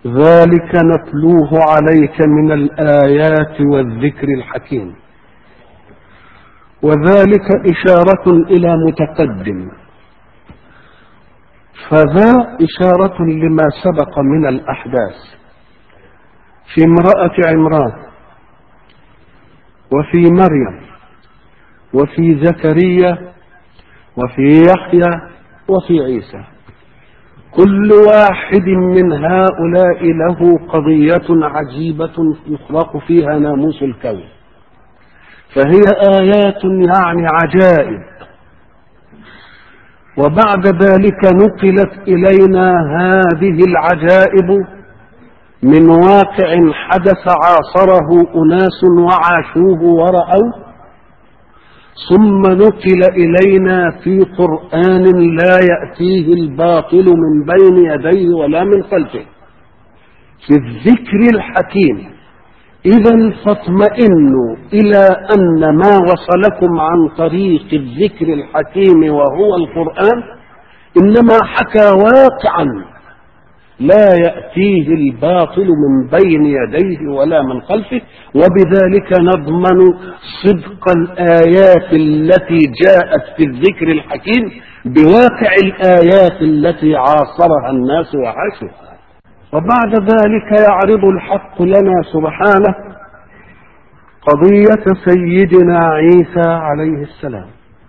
ذلك نتلوه عليك من الآيات والذكر الحكيم وذلك إشارة إلى متقدم فذا إشارة لما سبق من الأحداث في امرأة عمران وفي مريم وفي زكريا وفي يحيى وفي عيسى كل واحد من هؤلاء له قضية عجيبة يخلق فيها ناموس الكون فهي آيات يعني عجائب وبعد ذلك نقلت إلينا هذه العجائب من واقع حدث عاصره أناس وعاشوه ورأوه ثم نقل إلينا في قرآن لا يأتيه الباطل من بين يديه ولا من خلفه في الذكر الحكيم إذا فاطمئنوا إلى أن ما وصلكم عن طريق الذكر الحكيم وهو القرآن إنما حكى واقعا لا يأتيه الباطل من بين يديه ولا من خلفه وبذلك نضمن صدق الآيات التي جاءت في الذكر الحكيم بواقع الآيات التي عاصرها الناس وعاشوها وبعد ذلك يعرض الحق لنا سبحانه قضية سيدنا عيسى عليه السلام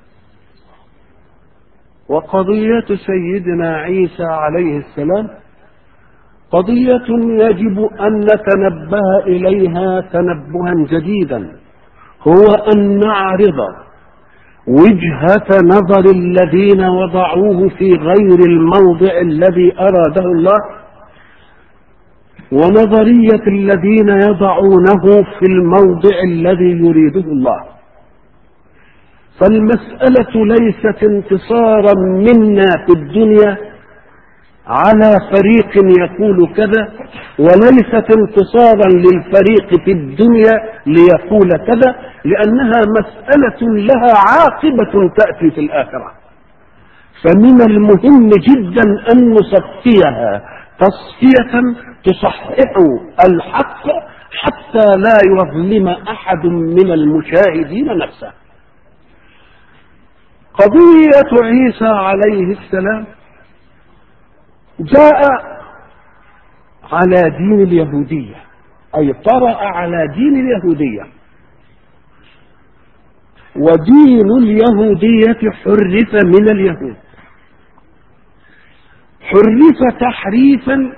وقضية سيدنا عيسى عليه السلام قضية يجب أن نتنبه إليها تنبها جديدا هو أن نعرض وجهة نظر الذين وضعوه في غير الموضع الذي أراده الله ونظرية الذين يضعونه في الموضع الذي يريده الله فالمسألة ليست انتصارا منا في الدنيا على فريق يقول كذا وليست انتصارا للفريق في الدنيا ليقول كذا لأنها مسألة لها عاقبة تأتي في الآخرة فمن المهم جدا أن نصفيها تصفية تصحح الحق حتى لا يظلم أحد من المشاهدين نفسه قضية عيسى عليه السلام جاء على دين اليهودية أي طرأ على دين اليهودية ودين اليهودية حرف من اليهود حرف تحريفا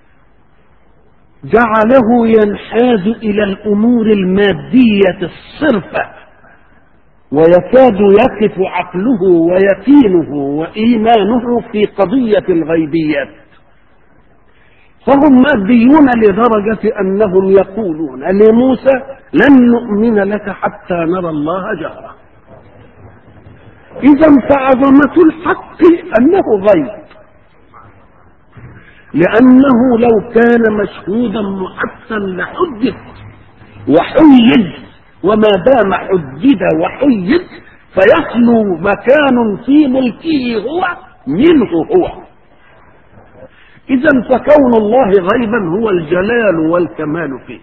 جعله ينحاز إلى الأمور المادية الصرفة ويكاد يقف عقله ويقينه وإيمانه في قضية الغيبيات فهم ماديون لدرجة أنهم يقولون لموسى لن نؤمن لك حتى نرى الله جهرة إذا فعظمة الحق أنه غيب لأنه لو كان مشهودا محسا لحدث وحيد وما دام حدد وحيد فيخلو مكان في ملكه هو منه هو إذا فكون الله غيبا هو الجلال والكمال فيه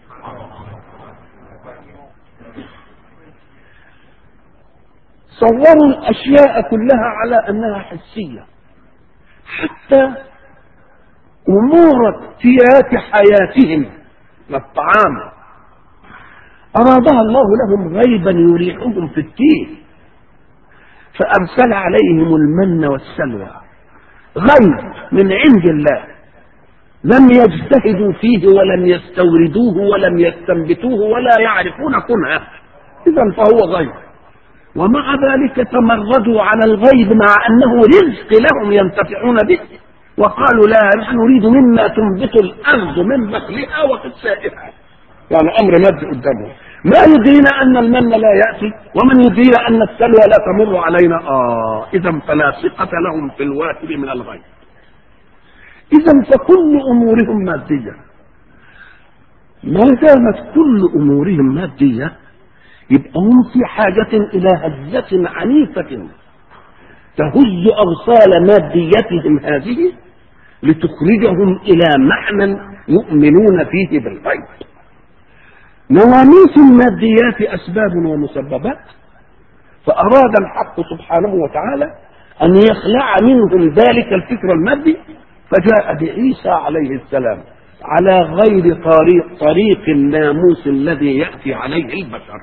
صوروا الأشياء كلها على أنها حسية حتى أمور اكتيات حياتهم الطعام أرادها الله لهم غيبا يريحهم في التيه فأرسل عليهم المن والسلوى غيب من عند الله لم يجتهدوا فيه ولم يستوردوه ولم يستنبتوه ولا يعرفون كنها إذا فهو غيب ومع ذلك تمردوا على الغيب مع أنه رزق لهم ينتفعون به وقالوا لا نحن نريد مما تنبت الأرض من بقلها وقسائها يعني أمر مادي قدامهم ما يدرينا أن المن لا يأتي ومن يدرينا أن السلوى لا تمر علينا آه إذا فلا ثقة لهم في الواهب من الغيب إذا فكل أمورهم مادية ما دامت كل أمورهم مادية يبقى هم في حاجة إلى هزة عنيفة تهز أغصال ماديتهم هذه لتخرجهم إلى معنى يؤمنون فيه بالغيب نواميس الماديات أسباب ومسببات فأراد الحق سبحانه وتعالى أن يخلع منهم ذلك الفكر المادي فجاء بعيسى عليه السلام على غير طريق طريق الناموس الذي يأتي عليه البشر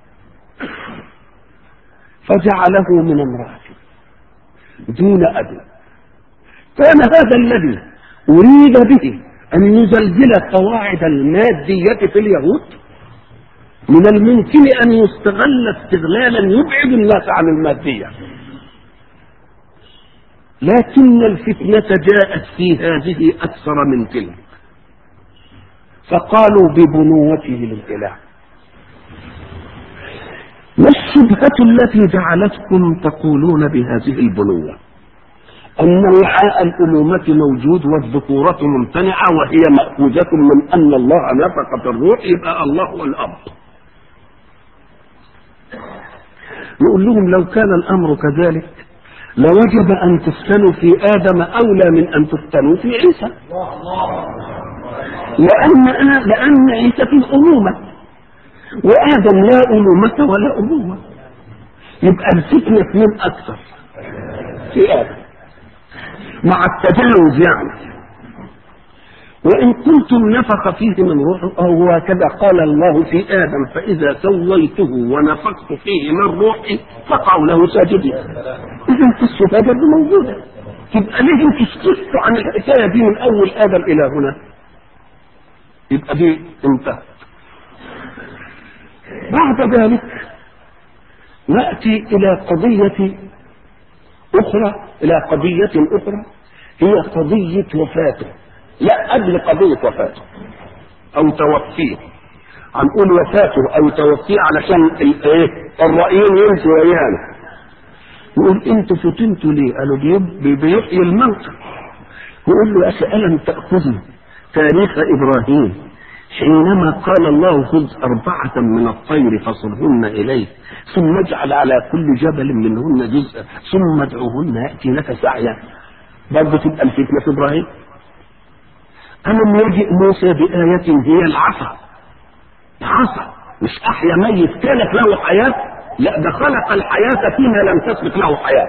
فجعله من امرأته دون أب كان هذا الذي أريد به أن يزلزل قواعد المادية في اليهود من الممكن أن يستغل استغلالا يبعد الناس عن المادية لكن الفتنة جاءت في هذه أكثر من تلك فقالوا ببنوته للإله ما الشبهة التي جعلتكم تقولون بهذه البنوة أن وعاء الألومة موجود والذكورة ممتنعة وهي مأخوذة من أن الله نفق في الروح يبقى الله هو الأب نقول لهم لو كان الأمر كذلك لوجب أن تفتنوا في آدم أولى من أن تفتنوا في عيسى لأن لأن عيسى في الأمومة وآدم لا ألومة ولا أبوة يبقى الفتنة من أكثر في آدم مع التجاوز يعني وإن كنتم نفخ فيه من روح أو هكذا قال الله في آدم فإذا سويته ونفخت فيه من روحي فقعوا له ساجدين إذا الشهادة دي موجودة يبقى ليه تسكتوا عن الحكاية دي من أول آدم إلى هنا يبقى دي انتهت بعد ذلك نأتي إلى قضية أخرى إلى قضية أخرى هي قضية وفاته لا قبل قضية وفاته أو توفيه هنقول وفاته أو توفيه علشان الإيه الرأيين يمشوا ويانا يقول أنتوا فتنتوا ليه؟ قالوا بيحيي الموتى يقول له يا أخي ألم تأخذوا تاريخ إبراهيم حينما قال الله خذ أربعة من الطير فصرهن إليك ثم اجعل على كل جبل منهن جزءا ثم ادعوهن يأتي لك سعيا برضه تبقى الفتنة في إبراهيم ألم يجئ موسى بآية هي العصا العصا مش أحيا ميت كانت له حياة لا ده خلق الحياة فيما لم تسبق له حياة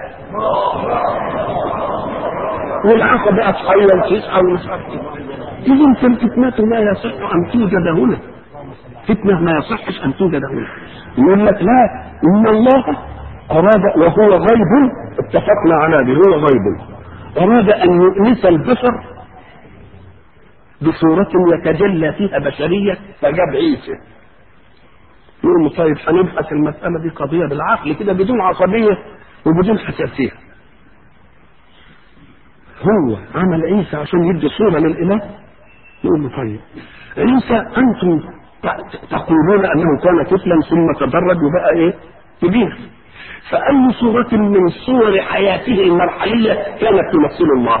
والعصا بقت حية وتسعى ومش عارف إذا فالفتنة لا يصح أن توجد هنا فتنة ما يصحش أن توجد هنا يقول لك لا إن الله أراد وهو غيب اتفقنا على ذلك هو غيب أراد أن يؤنس البشر بصورة يتجلى فيها بشرية فجاب عيسى يقول طيب هنبحث المسألة دي قضية بالعقل كده بدون عصبية وبدون حساسية هو عمل عيسى عشان يدي صورة للإله يقول له طيب عيسى أنتم تقولون أنه كان طفلا ثم تدرج وبقى إيه كبير فأي صورة من صور حياته المرحلية كانت تمثل الله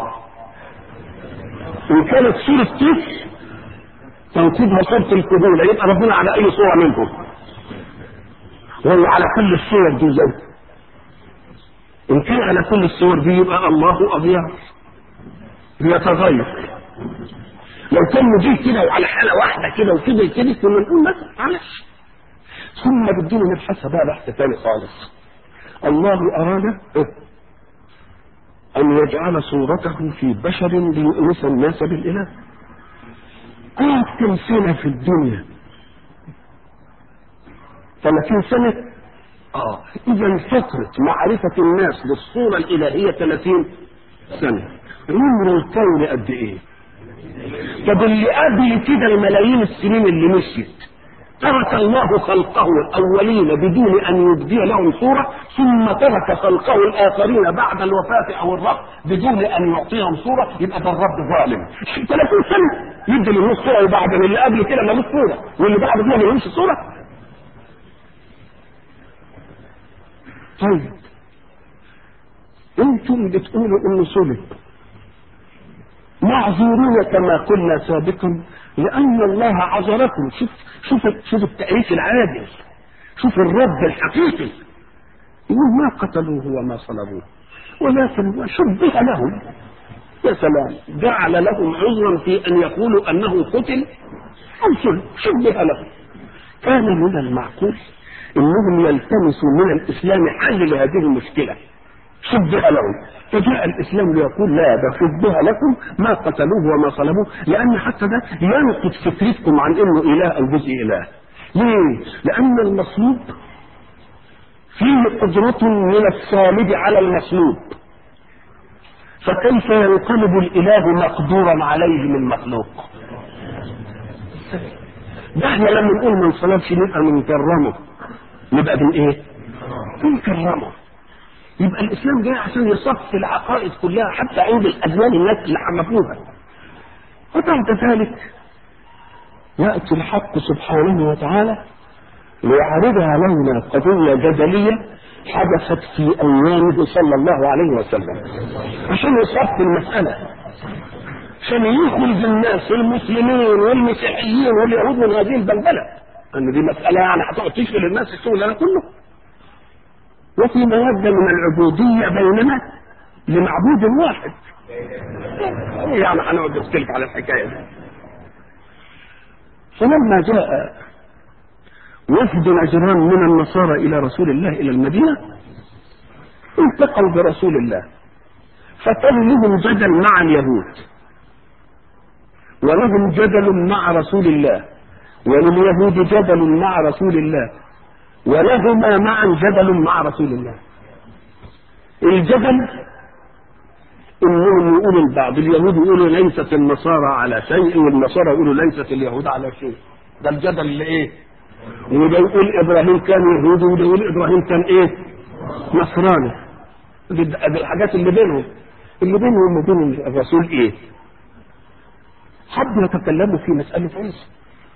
إن كانت صورة طفل تنقضها صورة الكهولة يبقى ربنا على أي صورة منهم وهو على كل الصور دي زي إن كان على كل الصور دي يبقى الله أبيض يتغير لو كان مجيء كده وعلى حالة واحدة كده وكده كده كنا نقول مثلا معلش ثم بدنا نبحثها بقى بحث تاني خالص الله أراد أن يجعل صورته في بشر ليؤنس الناس بالإله قعد كم سنة في الدنيا 30 سنة اه اذا فترة معرفة الناس بالصورة الالهية 30 سنة عمر الكون قد ايه طب اللي قبل كده الملايين السنين اللي مشيت ترك الله خلقه الاولين بدون ان يبدي لهم صوره ثم ترك خلقه الاخرين بعد الوفاه او الرب بدون ان يعطيهم صوره يبقى ده الرب ظالم 30 سنه يدي للناس صوره وبعدين اللي قبل كده ملوش صوره واللي بعد كده ملوش صوره طيب انتم بتقولوا انه صلب معذورون كما قلنا سابقا لان الله عذركم شوف شوف شوف التأليف العادل شوف الرب الحقيقي يقول ما قتلوه وما صلبوه ولكن شبه لهم يا سلام جعل لهم عذرا في ان يقولوا انه قتل او سلب شبه لهم كان من المعقول انهم يلتمسوا من الاسلام حل لهذه المشكله شبه لهم فجاء الاسلام ليقول لا ده شبه لكم ما قتلوه وما صلبوه لان حتى ده ينقض فكرتكم عن انه اله او جزء اله ليه؟ لان المصلوب فيه قدرة من الصالب على المصلوب فكيف ينقلب الاله مقدورا عليه من مخلوق ده احنا لما نقول من صلبش نبقى بنكرمه نبقى بن ايه؟ بنكرمه يبقى الاسلام جاي عشان يصفي العقائد كلها حتى عند الاديان الناس اللي حمفوها وبعد ذلك ياتي الحق سبحانه وتعالى ليعرضها علينا قضيه جدليه حدثت في ايامه صلى الله عليه وسلم عشان يصفي المساله عشان يخرج الناس المسلمين والمسيحيين واليهود من هذه البلبله ان دي مساله يعني هتقعد تشغل الناس الشغل ده كله وفي مودة من العبودية بيننا لمعبود واحد يعني هنقعد نختلف على الحكاية دي فلما جاء وفد نجران من النصارى إلى رسول الله إلى المدينة التقوا برسول الله فكان لهم جدل مع اليهود ولهم جدل مع رسول الله ولليهود جدل مع رسول الله ولهما معا جدل مع رسول الله الجدل انهم يقولوا البعض اليهود يقولوا ليست النصارى على شيء والنصارى يقولوا ليست اليهود على شيء ده الجدل اللي ايه وده يقول ابراهيم كان يهودي وده يقول ابراهيم كان ايه نصراني دي الحاجات اللي بينهم اللي بينهم وبين الرسول ايه حبوا يتكلموا في مسألة عيسى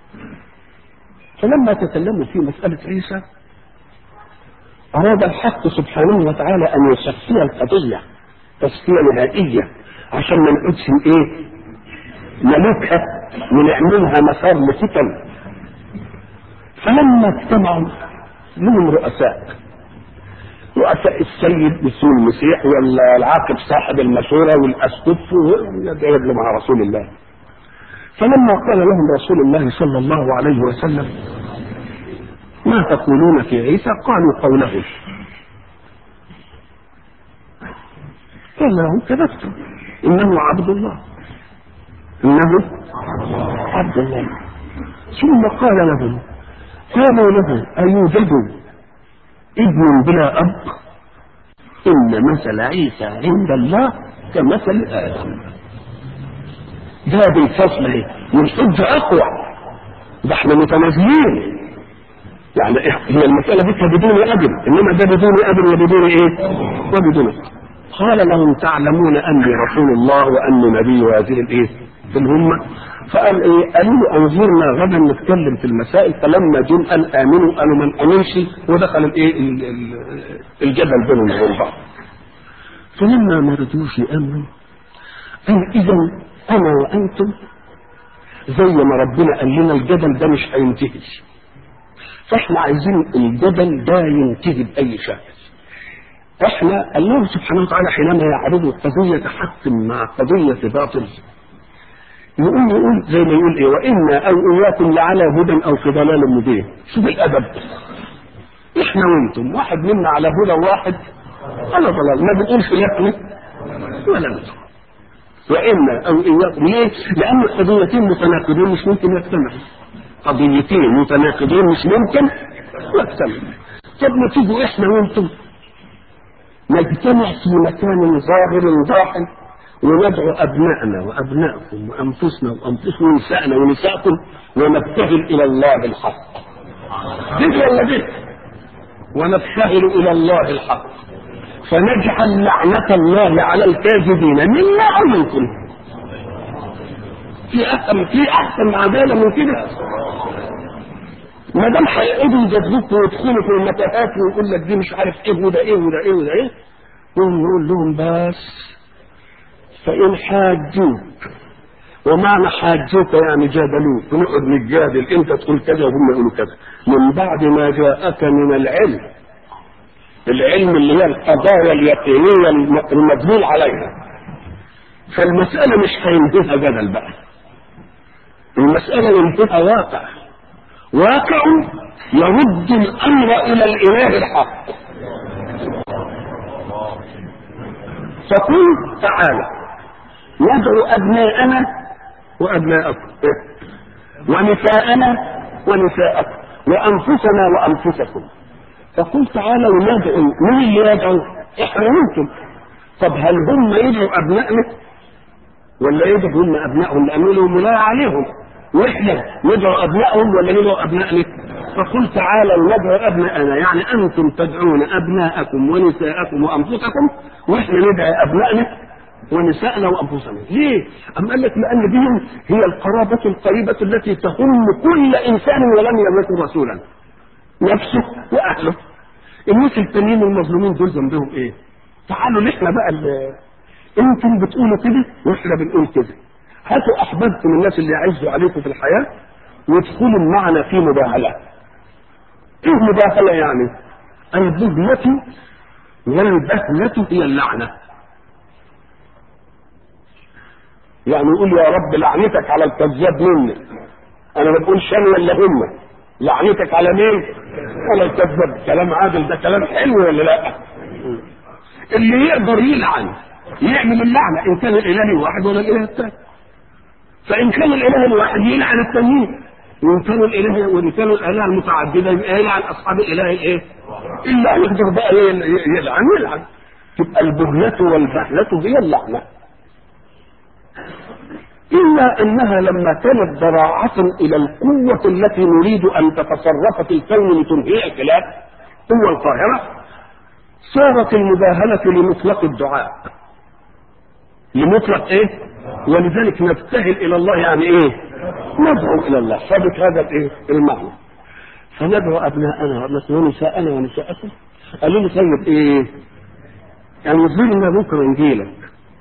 فلما تكلموا في مسألة عيسى أراد الحق سبحانه وتعالى أن يصفي القضية تصفية نهائية عشان ما نقعدش إيه نلوكها ونعملها مسار لفتن فلما اجتمعوا لهم رؤساء رؤساء السيد باسم المسيح ولا العاقب صاحب المشورة والأسقف ويدعو مع رسول الله فلما قال لهم رسول الله صلى الله عليه وسلم ما تقولون في عيسى قالوا قوله قال لهم كذبتم انه عبد الله انه عبد الله ثم قال لهم قالوا له أيوجد ابن بلا أب إن مثل عيسى عند الله كمثل آدم ده بالفصل ايه والحجة أقوى ده احنا متنازلين يعني هي المسألة دي بدون أب إنما ده بدون أب وبدون إيه؟ وبدون أب قال لهم تعلمون أني رسول الله وأني نبي هذه الإيه؟ في الأمة فقال إيه؟ قالوا له أنظرنا غدا نتكلم في المسائل فلما جم قال آمنوا قالوا من آمنش ودخل الإيه؟ الجدل بينهم وبين بعض فلما ما رضوش يأمنوا قال إذا أنا وأنتم زي ما ربنا قال لنا الجدل ده مش هينتهي فاحنا عايزين الجدل ده ينتهي بأي شكل احنا الله سبحانه وتعالى حينما يعرض قضية حق مع قضية باطل يقول يقول زي ما يقول ايه وإنا أو إياكم لعلى هدى أو في ضلال مبين شوف الأدب احنا وانتم واحد منا على هدى واحد على ضلال ما بنقولش لا ولا نتم وإنا أو إياكم ليه؟ لأن القضيتين متناقضين مش ممكن يجتمعوا قضيتين متناقضين مش ممكن يجتمعوا طب ما تيجوا إحنا وأنتم نجتمع في مكان ظاهر ضاحل وندعو أبنائنا وأبنائكم وأنفسنا وأنفسنا ونسائنا ونسائكم ونبتهل إلى الله الحق دي ولا دي ونبتهل إلى الله الحق فنجعل لعنة الله على الكاذبين منا أو منكم في أحسن في أحسن عدالة من كده ما دام هيقعدوا يجادلوك ويدخلوا في المتاهات ويقول لك دي مش عارف ايه وده ايه وده ايه وده ايه ونقول لهم بس فإن حاجوك ومعنى حاجوك يعني جادلوك ونقعد نتجادل انت تقول كذا وهم يقولوا كذا من بعد ما جاءك من العلم العلم اللي هي القضايا اليقينية المدلول عليها فالمسألة مش هينتهى جدل بقى المسألة ينتهى واقع واقع يرد الأمر إلى الإله الحق فقل تعالى ندعو أبناءنا وأبناءكم ونساءنا ونساءكم وأنفسنا وأنفسكم فقل تعالوا ندعو من اللي يدعو احنا ممكن طب هل هم يدعوا أبنائنا ولا يدعوا هم أبنائهم لأنه لهم ولاية عليهم واحنا ندعو أبنائهم ولا ندعو أبنائنا فقل تعالوا ندعو أبناءنا يعني أنتم تدعون أبناءكم ونساءكم وأنفسكم وإحنا ندعو أبنائنا ونساءنا وأنفسنا ليه؟ أم قال لك لأن دي هي القرابة القريبة التي تهم كل إنسان ولم يملك رسولا نفسه وأهله الناس التانيين المظلومين دول ذنبهم إيه؟ تعالوا احنا بقى اللي انتم بتقولوا كده واحنا بنقول كده هاتوا احبابكم الناس اللي يعزوا عليكم في الحياه وادخلوا معنا في مباهله ايه مباهله يعني البهلة والبهلة هي اللعنة يعني يقول يا رب لعنتك على الكذاب مني انا ما بقولش انا ولا هم لعنتك على مين على الكذاب كلام عادل ده كلام حلو ولا لا اللي يقدر يلعن يعمل اللعنة إن كان الإله الواحد ولا الإله الثاني فإن كان الإله الواحد يلعن التانيين وإن كانوا الإله وإن كانوا الآلهة المتعددة يبقى يلعن أصحاب الإله الإيه؟ إلا يقدر بقى يلعن يلعن تبقى البهلة والبهلة هي اللعنة إلا أنها لما كانت ذراعة إلى القوة التي نريد أن تتصرف في الكون لتنهي الخلاف قوة القاهرة صارت المباهلة لمطلق الدعاء لمطلق ايه ولذلك نبتهل الى الله يعني ايه ندعو الى الله ثابت هذا الايه المعنى فندعو ابناءنا ونساءنا ونساءكم قالوا لي طيب ايه يعني يظهر لنا بكره نجيلك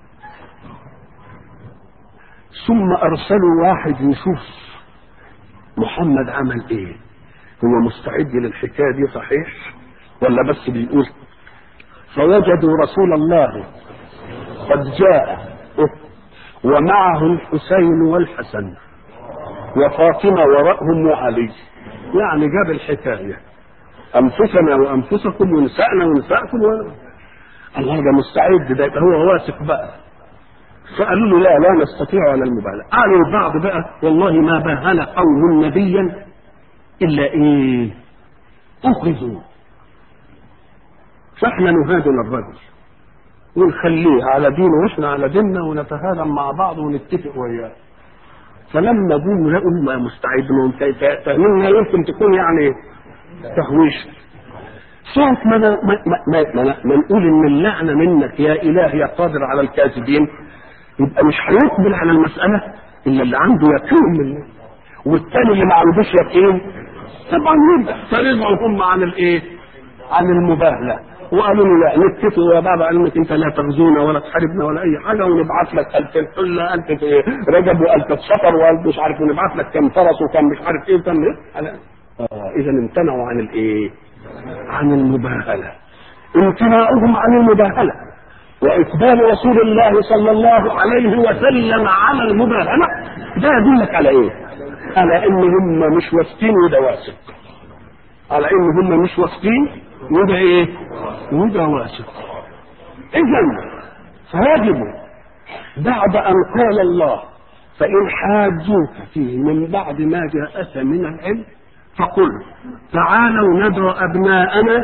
ثم ارسلوا واحد يشوف محمد عمل ايه هو مستعد للحكايه دي صحيح ولا بس بيقول فوجدوا رسول الله قد جاء ومعه الحسين والحسن وفاطمة وراءهم وعلي يعني جاب الحكاية أنفسنا وأنفسكم ونساءنا ونساءكم و... الله ده مستعد ده يبقى هو واثق بقى فقالوا له لا لا نستطيع على المبالغة قالوا البعض بقى والله ما باهل قوم نبيا إلا إيه أخذوا فاحنا نهادن الرجل ونخليه على دينه واحنا على ديننا ونتهادن مع بعض ونتفق وياه فلما جم لقوا ما مستعد فاهمين يمكن تكون يعني تهويش ساعة ما, ما, ما, ما, ما, ما نقول ان اللعنة منك يا اله يا قادر على الكاذبين يبقى مش هيقبل على المسألة الا اللي عنده يقين منه والتاني اللي ما عندوش يقين طبعا يبقى فرجعوا هم عن الايه؟ عن المباهله وقالوا له لا نتفق يا بابا قالوا لك انت لا تغزونا ولا تحاربنا ولا اي حاجه ونبعت لك 2000 حله 1000 رجب و1000 سفر و1000 مش عارف ونبعت لك كم فرس وكم مش عارف ايه وكم ايه اه اذا امتنعوا عن الايه؟ عن المباهله امتناعهم عن المباهله واقبال رسول الله صلى الله عليه وسلم على المباهله ده يدلك على ايه؟ على ان هم مش واثقين وده واثق على ان هم مش واثقين وده ايه وده واثق اذا فيجب بعد ان قال الله فان حاجوك فيه من بعد ما جاءك من العلم فقل تعالوا ندعو ابناءنا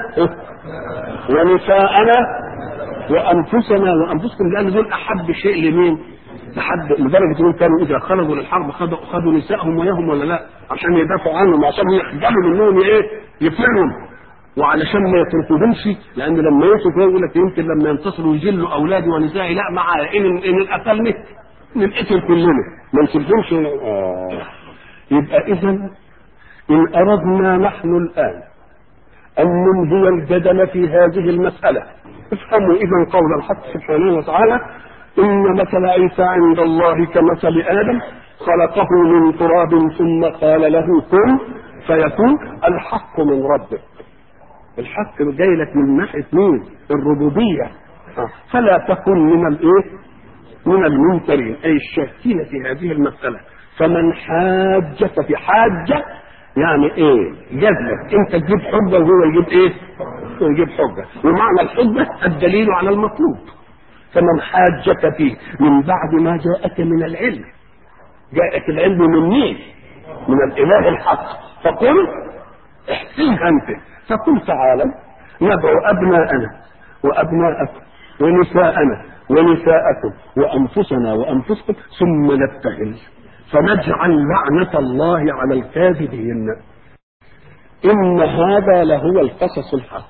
ونساءنا وانفسنا وانفسكم لان دول احب شيء لمين؟ لحد لدرجه انهم كانوا اذا خرجوا للحرب خدوا خدوا نسائهم وياهم ولا لا؟ عشان يدافعوا عنهم عشان يخجلوا منهم ايه؟ يفرهم وعلشان ما يتركوهمش لان لما يتركوا يقول لك يمكن لما ينتصروا يجلوا اولادي ونسائي لا مع ان ان قتلني نتقتل كلنا ما نسيبهمش آه. يبقى اذا ان اردنا نحن الان ان ننهي الجدل في هذه المساله افهموا اذا قول الحق سبحانه وتعالى ان مثل عيسى عند الله كمثل ادم خلقه من تراب ثم قال له كن فيكون الحق من ربك الحق جاي لك من ناحيه مين؟ الربوبيه فلا تكن من الايه؟ من المنكرين أي الشاكين في هذه المسألة فمن حاجك في حاجة يعني ايه جذبك انت تجيب حجة وهو يجيب ايه هو يجيب حجة ومعنى الحجة الدليل على المطلوب فمن حاجك فيه من بعد ما جاءك من العلم جاءك العلم من مين من الاله الحق فقل احسنها انت فقل تعالوا ندعو ابناءنا وابناءكم ونساءنا ونساءكم وانفسنا وانفسكم ثم نبتهل فنجعل لعنة الله على الكاذبين إن هذا لهو القصص الحق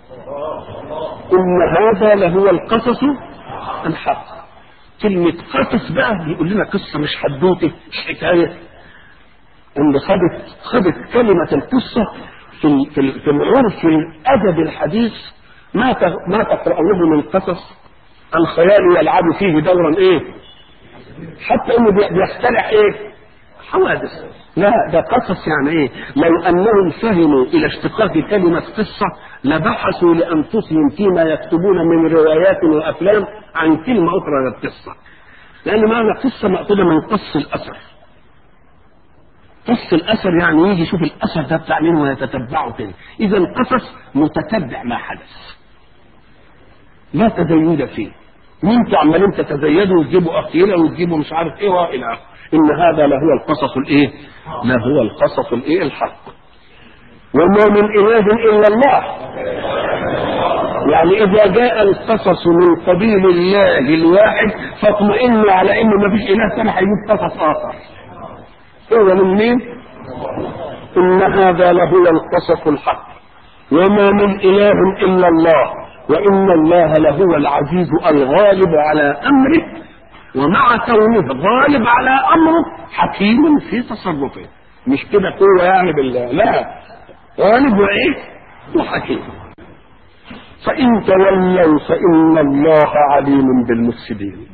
إن هذا لهو القصص الحق كلمة قصص بقى بيقول لنا قصة مش حدوتة مش حكاية إن خدت خدت كلمة القصة في في في العرف الأدب الحديث ما ما تقرأونه من قصص الخيال يلعب فيه دورا إيه؟ حتى انه بيخترع ايه حوادث لا ده قصص يعني ايه لو انهم فهموا الى اشتقاق كلمة قصة لبحثوا لانفسهم فيما يكتبون من روايات وافلام عن كلمة اخرى للقصة لان معنى قصة مأخوذة من قص الاثر قص الاثر يعني يجي يشوف الاثر ده بتاع مين ويتتبعه كده اذا القصص متتبع ما حدث لا تزيد فيه وانتوا عمالين تتزيدوا وتجيبوا اخيرا وتجيبوا مش عارف ايه والى اخره ان هذا لهو القصص الايه لهو القصص الايه الحق وما من اله الا الله يعني اذا جاء القصص من قبيل الله الواحد فاطمئنوا على ان ما فيش اله ثاني هيجيب قصص اخر هو من مين ان هذا لهو القصص الحق وما من اله الا الله وإن الله لهو العزيز الغالب على أمره ومع كونه غالب على أمره حكيم في تصرفه مش كده قوة يعني بالله لا غالب وإيه وحكيم فإن تولوا فإن الله عليم بالمفسدين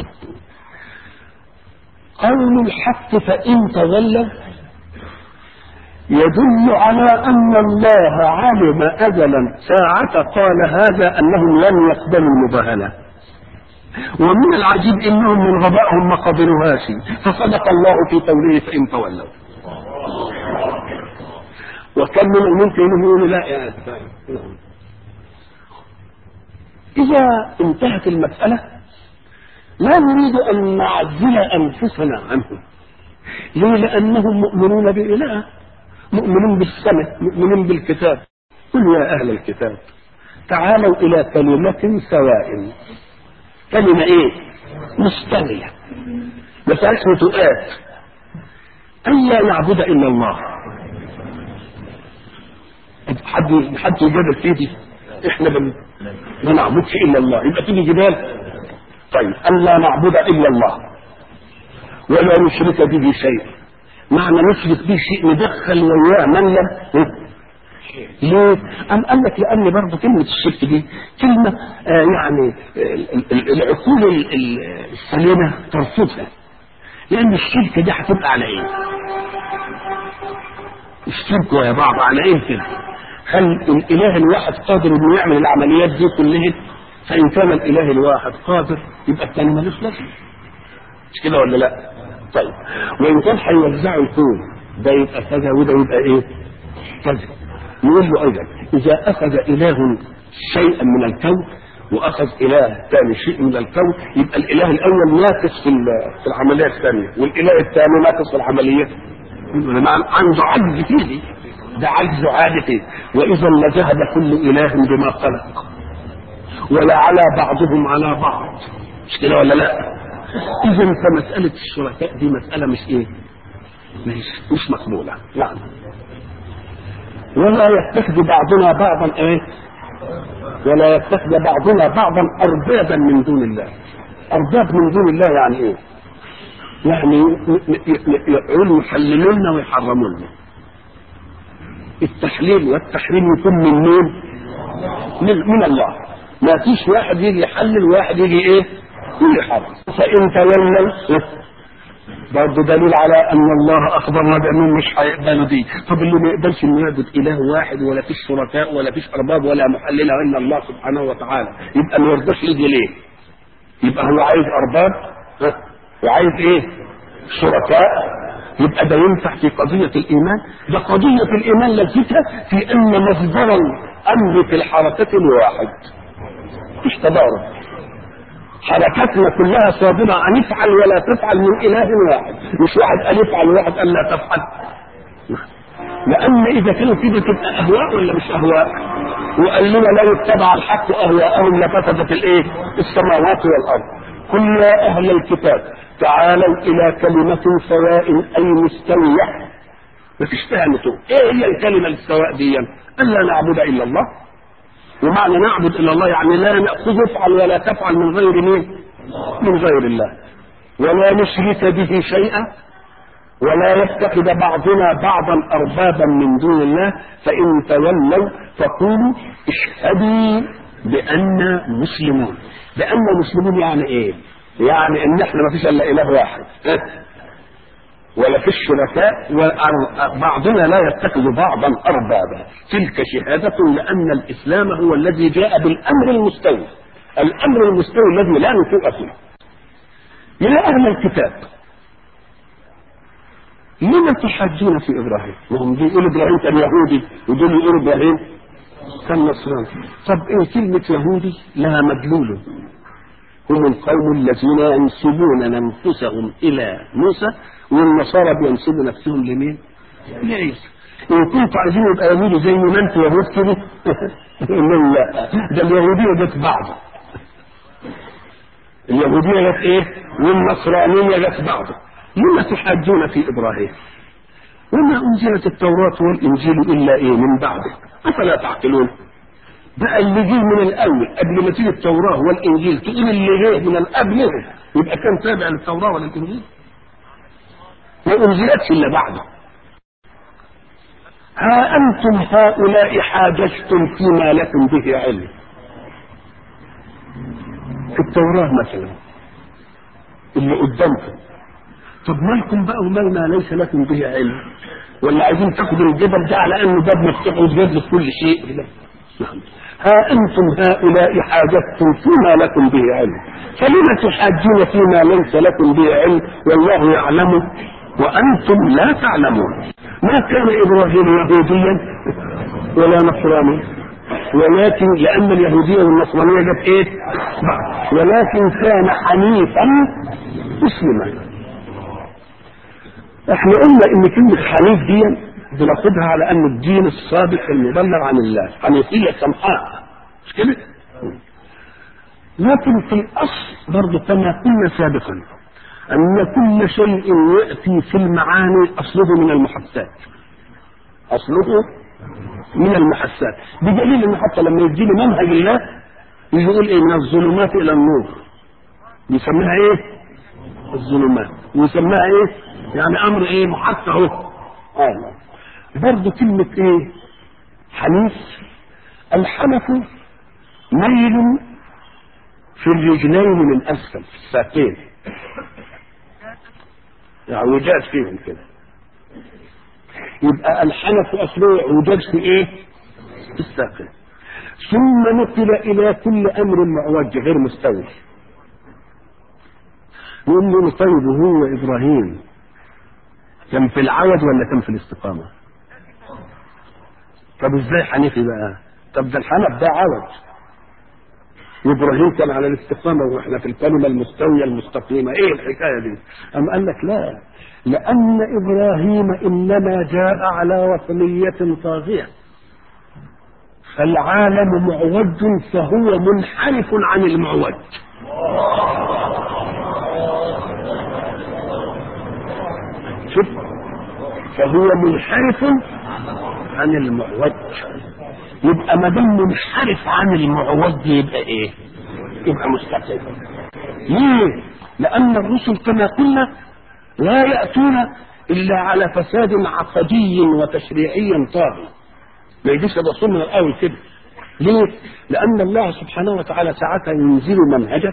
قول الحق فإن تولوا يدل على أن الله علم أجلا ساعة قال هذا أنهم لن يقبلوا المباهلة ومن العجيب انهم من غبائهم ما قبلوهاش فصدق الله في قوله فان تولوا وكم من الممكن انه يقول لا يا اذا انتهت المساله لا نريد ان نعزل انفسنا عنهم ليه لانهم مؤمنون باله مؤمنون بالسماء مؤمنين بالكتاب قل يا اهل الكتاب تعالوا الى كلمه سواء كلمة ايه مستوية ما فيهاش نتوءات ألا نعبد إلا الله حد حد يجادل فيه دي احنا بن... ما نعبدش إلا الله يبقى تيجي جبال طيب ألا نعبد إلا الله ولا نشرك به شيء معنى نشرك به شيء ندخل وياه من لم ليه؟ أم قال لك لأن برضه كلمة الشرك دي كلمة آه يعني آه العقول السليمة ترفضها لأن الشرك دي هتبقى على إيه؟ الشرك يا بعض على إيه كده؟ هل الإله الواحد قادر إنه يعمل العمليات دي كلها؟ فإن كان الإله الواحد قادر يبقى الثاني ملوش لازمة. مش كده ولا لأ؟ طيب وإن كان هيوزعوا الكون ده يبقى كذا وده يبقى إيه؟ كذا. يقول له ايضا اذا اخذ اله شيئا من الكون واخذ اله ثاني شيء من الكون يبقى الاله الاول ناقص في في العمليه الثانيه والاله الثاني ناقص في العمليه عنده عجز فيه ده عجز عادي واذا لذهب كل اله بما خلق ولا على بعضهم على بعض مش كده ولا لا اذا فمساله الشركاء دي مساله مش ايه مش مش مقبوله نعم ولا يتخذ بعضنا بعضا ايه ولا يتخذ بعضنا بعضا اربابا من دون الله ارباب من دون الله يعني ايه يعني يقولوا يحللوا لنا ويحرموا لنا التحليل والتحريم يكون من مين من, من الله ما فيش واحد يجي يحلل وواحد يجي ايه يحرم فان تولوا برضه دليل على ان الله اخبرنا بانهم مش هيقبلوا دي طب اللي ما يقبلش انه يعبد اله واحد ولا فيش شركاء ولا فيش ارباب ولا محلله الا الله سبحانه وتعالى يبقى ما يرضاش يجي ليه يبقى هو عايز ارباب ها؟ وعايز ايه شركاء يبقى ده ينفع في قضية الإيمان ده قضية الإيمان لذتها في أن مصدر الأمر في الحركة الواحد مش تضارب حركاتنا كلها صادرة عن افعل ولا تفعل من إله واحد مش واحد قال افعل وواحد قال لا تفعل لأن إذا كانوا كده تبقى أهواء ولا مش أهواء وقال لنا لو اتبع الحق أهواءهم لفسدت الإيه؟ السماوات والأرض قل يا أهل الكتاب تعالوا إلى كلمة سواء أي مستوية مفيش فهمته إيه هي الكلمة السواء دي؟ ألا نعبد إلا الله ومعنى نعبد إلا الله يعني لا نأخذ افعل ولا تفعل من غير مين؟ من غير الله ولا نشرك به شيئا ولا يتخذ بعضنا بعضا اربابا من دون الله فان تولوا فقولوا اشهدوا بأننا مسلمون بأننا مسلمون يعني ايه يعني ان احنا ما فيش الا اله واحد ولا فيش شركاء وبعضنا لا يتخذ بعضا اربابا تلك شهادة لان الاسلام هو الذي جاء بالامر المستوي الامر المستوي الذي لا نسوء فيه يا اهل الكتاب لما تحاجون في ابراهيم؟ وهم دي يقولوا ابراهيم كان يهودي ودول يقولوا ابراهيم كان نصراني. طب ايه كلمة يهودي لها مدلول هم القوم الذين ينسبون انفسهم الى موسى والنصارى بينسبوا نفسهم لمين؟ لعيسى. إن كنتوا عايزين يبقى يهودي زي ما انتوا يهود كده يقول لا ده اليهودية جت بعض اليهودية جت ايه؟ والنصرانية جت بعض لما تحاجون في ابراهيم وما انزلت التوراه والانجيل الا ايه من بعده افلا تعقلون بقى اللي جه من الاول قبل ما تيجي التوراه والانجيل تقول اللي جه من قبله يبقى كان تابع للتوراه والانجيل ما انزلتش الا بعده ها انتم هؤلاء حاججتم فيما لكم به علم في التوراه مثلا اللي قدامكم طب مالكم بقى ومال ما ليس لكم به علم ولا عايزين تاخدوا الجبل ده على انه باب مفتوح وتجد كل شيء لا نعم ها انتم هؤلاء حاجتم فيما لكم به علم فلم تحاجون فيما ليس لكم به علم والله يعلم وانتم لا تعلمون ما كان ابراهيم يهوديا ولا نصرانيا ولكن لان اليهوديه والنصرانيه جت ايه؟ ولكن كان حنيفا مسلما احنا قلنا ان كلمة حنيف دي بناخدها على ان الدين الصادق المبلغ عن الله حنيفية سمحاء مش كده؟ لكن في الاصل برضه كما قلنا سابقا ان كل شيء ياتي في المعاني اصله من المحسات اصله من المحسات بدليل ان حتى لما يجي لي منهج الله يجي يقول ايه من الظلمات الى النور بيسميها ايه؟ الظلمات ويسميها ايه؟ يعني امر ايه محس اهو آه. برضه كلمة ايه حنيف الحنف ميل في الرجلين من اسفل في الساقين يعني وجاد فيهم كده يبقى الحنف اصله اعوجاج في ايه في الساقين ثم نقل الى كل امر معوج غير مستوي نقول له طيب وهو ابراهيم كان في العوج ولا كان في الاستقامة طب ازاي حنيفي بقى طب ده الحنف ده عوج وابراهيم كان على الاستقامة واحنا في الكلمة المستوية المستقيمة ايه الحكاية دي ام قال لك لا لان ابراهيم انما جاء على وطنية طاغية فالعالم معوج فهو منحرف عن المعوج شوف فهو منحرف عن المعوج يبقى ما دام منحرف عن المعوج يبقى ايه؟ يبقى مستقيم. ليه؟ لأن الرسل كما قلنا لا يأتون إلا على فساد عقدي وتشريعي طاغي. ما يجيش الرسول من الأول كده. ليه؟ لأن الله سبحانه وتعالى ساعتها ينزل منهجه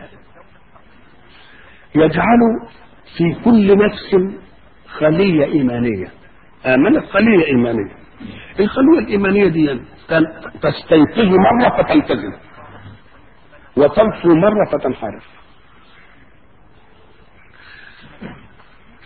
يجعل في كل نفس خلية إيمانية آمنت خلية إيمانية الخلية الإيمانية دي تستيقظ مرة فتلتزم وتنفو مرة فتنحرف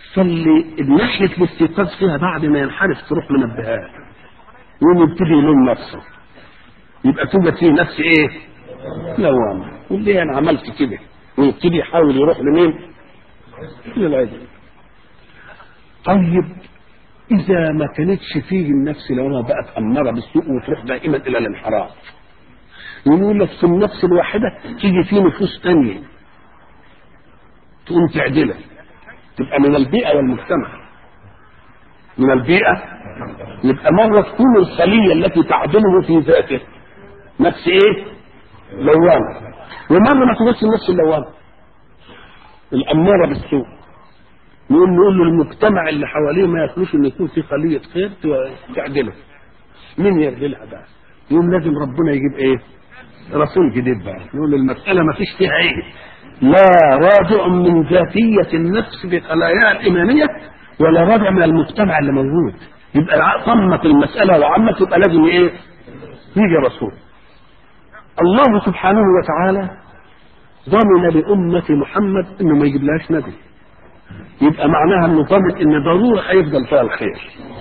فاللي ناحية الاستيقاظ فيها بعد ما ينحرف تروح منبهاه يقوم يبتدي يلوم نفسه يبقى توجد فيه نفس ايه؟ لوامة يقول ليه انا عملت كده ويبتدي يحاول يروح لمين؟ للعدل طيب إذا ما كانتش فيه النفس لو بقت أمارة بالسوء وتروح دائما إلى الانحراف يقول لك في النفس الواحدة تيجي فيه نفوس تانية تقوم تعدلها تبقى من البيئة والمجتمع من البيئة يبقى مرة تكون الخلية التي تعدله في ذاته نفس ايه؟ لوامة ومرة ما تكونش النفس اللوامة الأمارة بالسوء نقول نقول له المجتمع اللي حواليه ما يخلوش ان يكون في خلية خير تعدله مين يعدلها بقى؟ يقوم لازم ربنا يجيب ايه؟ رسول جديد بقى يقول المسألة ما فيش فيها ايه؟ لا راجع من ذاتية النفس بخلاياها الإيمانية ولا راجع من المجتمع اللي موجود يبقى طمت المسألة وعمت يبقى لازم ايه؟ يجي رسول الله سبحانه وتعالى ضمن لأمة محمد انه ما يجيبلهاش نبي يبقى معناها انه ضامن ان ضروري هيفضل فيها الخير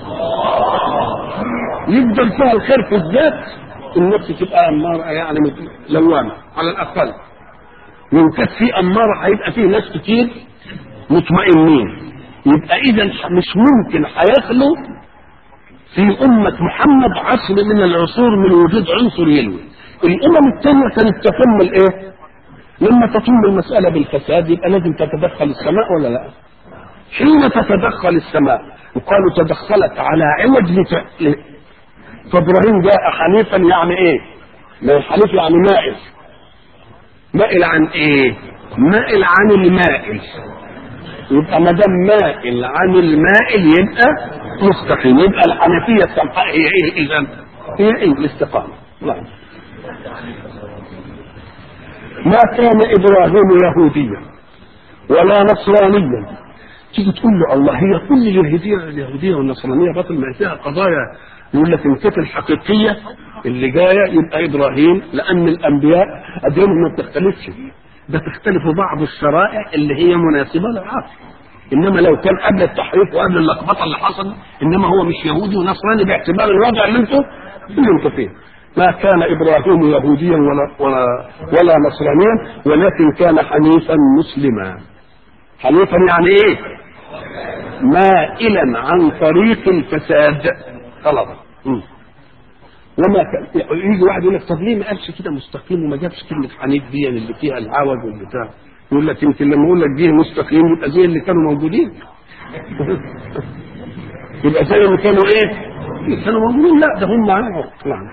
يفضل فيها الخير في الذات النفس تبقى اماره يعني لوامه على الاقل وان كانت في اماره هيبقى فيه ناس كتير مطمئنين يبقى اذا مش ممكن هيخلو في أمة محمد عصر من العصور من وجود عنصر يلوي الأمم الثانية كانت تكمل إيه؟ لما تتم المسألة بالفساد يبقى لازم تتدخل السماء ولا لا؟ حين تتدخل السماء وقالوا تدخلت على عوج لت... ل... فابراهيم جاء حنيفا يعني ايه؟ ما حنيف يعني مائل مائل عن ايه؟ مائل عن المائل يبقى ما دام مائل عن المائل يبقى مستقيم يبقى الحنفيه السمحاء هي ايه اذا؟ هي ايه؟ الاستقامه نعم ما كان ابراهيم يهوديا ولا نصرانيا تيجي تقول له الله هي كل اليهوديه اليهوديه والنصرانيه باطل ما فيها قضايا يقول لك ان كانت الحقيقيه اللي جايه يبقى ابراهيم لان الانبياء اديانهم ما بتختلفش ده تختلف بعض الشرائع اللي هي مناسبه للعصر انما لو كان قبل التحريف وقبل اللخبطه اللي حصل انما هو مش يهودي ونصراني باعتبار الوضع اللي انتم اللي انتم فيه ما كان ابراهيم يهوديا ولا ولا ولا نصرانيا ولكن كان حنيفا مسلما حنيفا يعني ايه مائلا عن طريق الفساد خلاص وما كان يجي واحد يقول لك طب ليه ما قالش كده مستقيم وما جابش كلمه حنيف دي اللي فيها العوج والبتاع يقول لك يمكن لما اقول لك دي مستقيم يبقى زي اللي كانوا موجودين يبقى زي اللي كانوا ايه كانوا موجودين لا ده هم معاهم نعم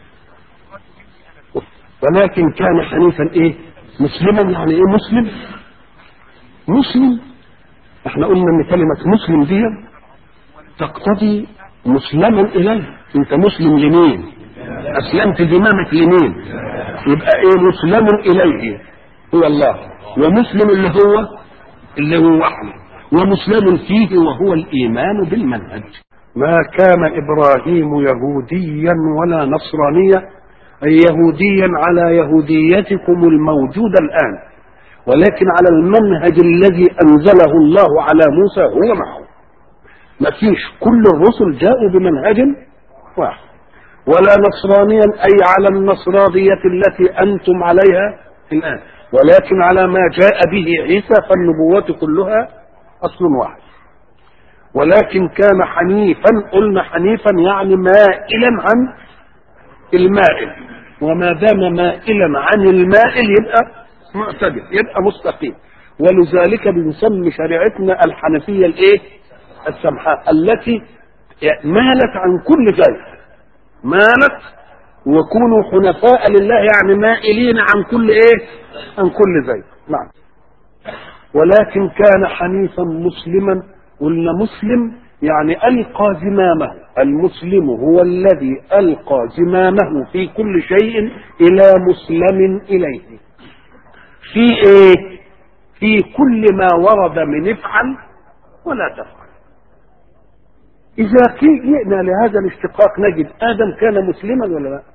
ولكن كان حنيفا ايه مسلما يعني ايه مسلم مسلم احنا قلنا ان كلمة مسلم دي تقتضي مسلما اليه انت مسلم لمين اسلمت ذمامك لمين يبقى ايه مسلم اليه هو الله ومسلم اللي هو اللي هو وحده ومسلم فيه وهو الايمان بالمنهج ما كان ابراهيم يهوديا ولا نصرانيا اي يهوديا على يهوديتكم الموجوده الان ولكن على المنهج الذي انزله الله على موسى هو معه ما فيش كل الرسل جاءوا بمنهج واحد ولا نصرانيا اي على النصرانيه التي انتم عليها الان ولكن على ما جاء به عيسى فالنبوة كلها اصل واحد ولكن كان حنيفا قلنا حنيفا يعني مائلا عن المائل وما دام مائلا عن المائل يبقى معتدل يبقى مستقيم ولذلك بنسمي شريعتنا الحنفيه الايه؟ السمحاء التي مالت عن كل زيغ مالت وكونوا حنفاء لله يعني مائلين عن كل ايه؟ عن كل زيغ نعم ولكن كان حنيفا مسلما قلنا مسلم يعني القى زمامه المسلم هو الذي القى زمامه في كل شيء الى مسلم اليه في ايه في كل ما ورد من افعل ولا تفعل اذا جئنا لهذا الاشتقاق نجد ادم كان مسلما ولا لا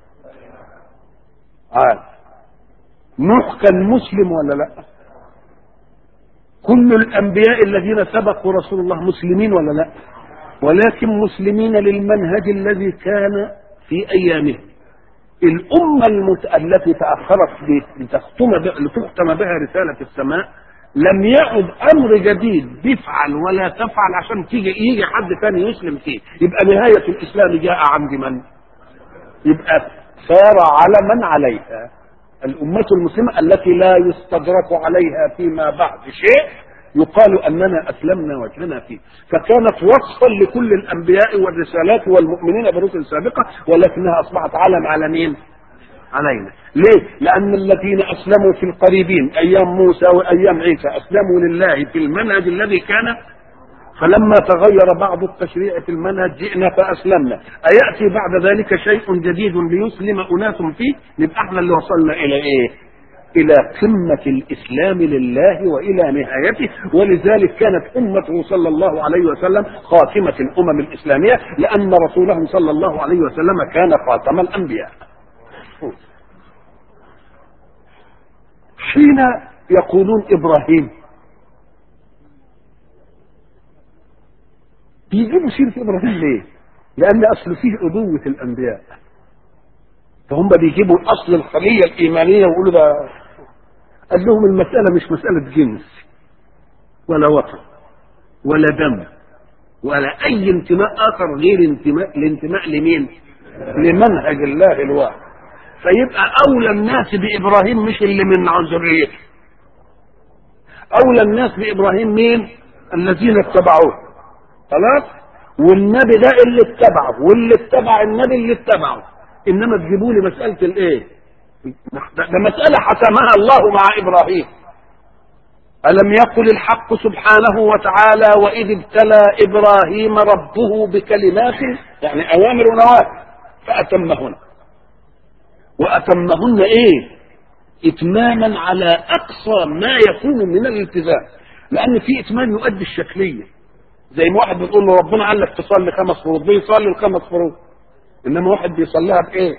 عاد نوح كان مسلم ولا لا كل الانبياء الذين سبقوا رسول الله مسلمين ولا لا ولكن مسلمين للمنهج الذي كان في ايامه الامه المت... التي تاخرت لتختم ب... لتختم بها رساله السماء لم يعد امر جديد بيفعل ولا تفعل عشان تيجي يجي حد ثاني يسلم فيه يبقى نهايه الاسلام جاء عند من يبقى صار على من عليها الأمة المسلمة التي لا يستدرك عليها فيما بعد شيء يقال أننا أسلمنا وجهنا فيه فكانت وصفا لكل الأنبياء والرسالات والمؤمنين بالرسل السابقة ولكنها أصبحت علم على مين؟ علينا ليه؟ لأن الذين أسلموا في القريبين أيام موسى وأيام عيسى أسلموا لله في المنهج الذي كان فلما تغير بعض التشريع في المنهج جئنا فاسلمنا اياتي بعد ذلك شيء جديد ليسلم اناس فيه نبقى احنا اللي وصلنا الى ايه الى قمه الاسلام لله والى نهايته ولذلك كانت امته صلى الله عليه وسلم خاتمه الامم الاسلاميه لان رسوله صلى الله عليه وسلم كان خاتم الانبياء حين يقولون ابراهيم بيجيبوا سيرة إبراهيم ليه؟ لأن أصل فيه أبوة الأنبياء. فهم بيجيبوا أصل الخلية الإيمانية ويقولوا ده قال لهم المسألة مش مسألة جنس ولا وطن ولا دم ولا أي انتماء آخر غير انتماء الانتماء لمين؟ لمنهج الله الواحد. فيبقى أولى الناس بإبراهيم مش اللي من ذريته. أولى الناس بإبراهيم مين؟ الذين اتبعوه. خلاص والنبي ده اللي اتبعه واللي اتبع النبي اللي اتبعه انما تجيبوا لي مساله الايه ده, ده مساله حسمها الله مع ابراهيم الم يقل الحق سبحانه وتعالى واذ ابتلى ابراهيم ربه بكلمات يعني اوامر ونواهي فاتمهن واتمهن ايه اتماما على اقصى ما يكون من الالتزام لان في اتمام يؤدي الشكليه زي ما واحد بتقول له ربنا قال لك تصلي خمس فروض بيصلي الخمس فروض انما واحد بيصليها بايه؟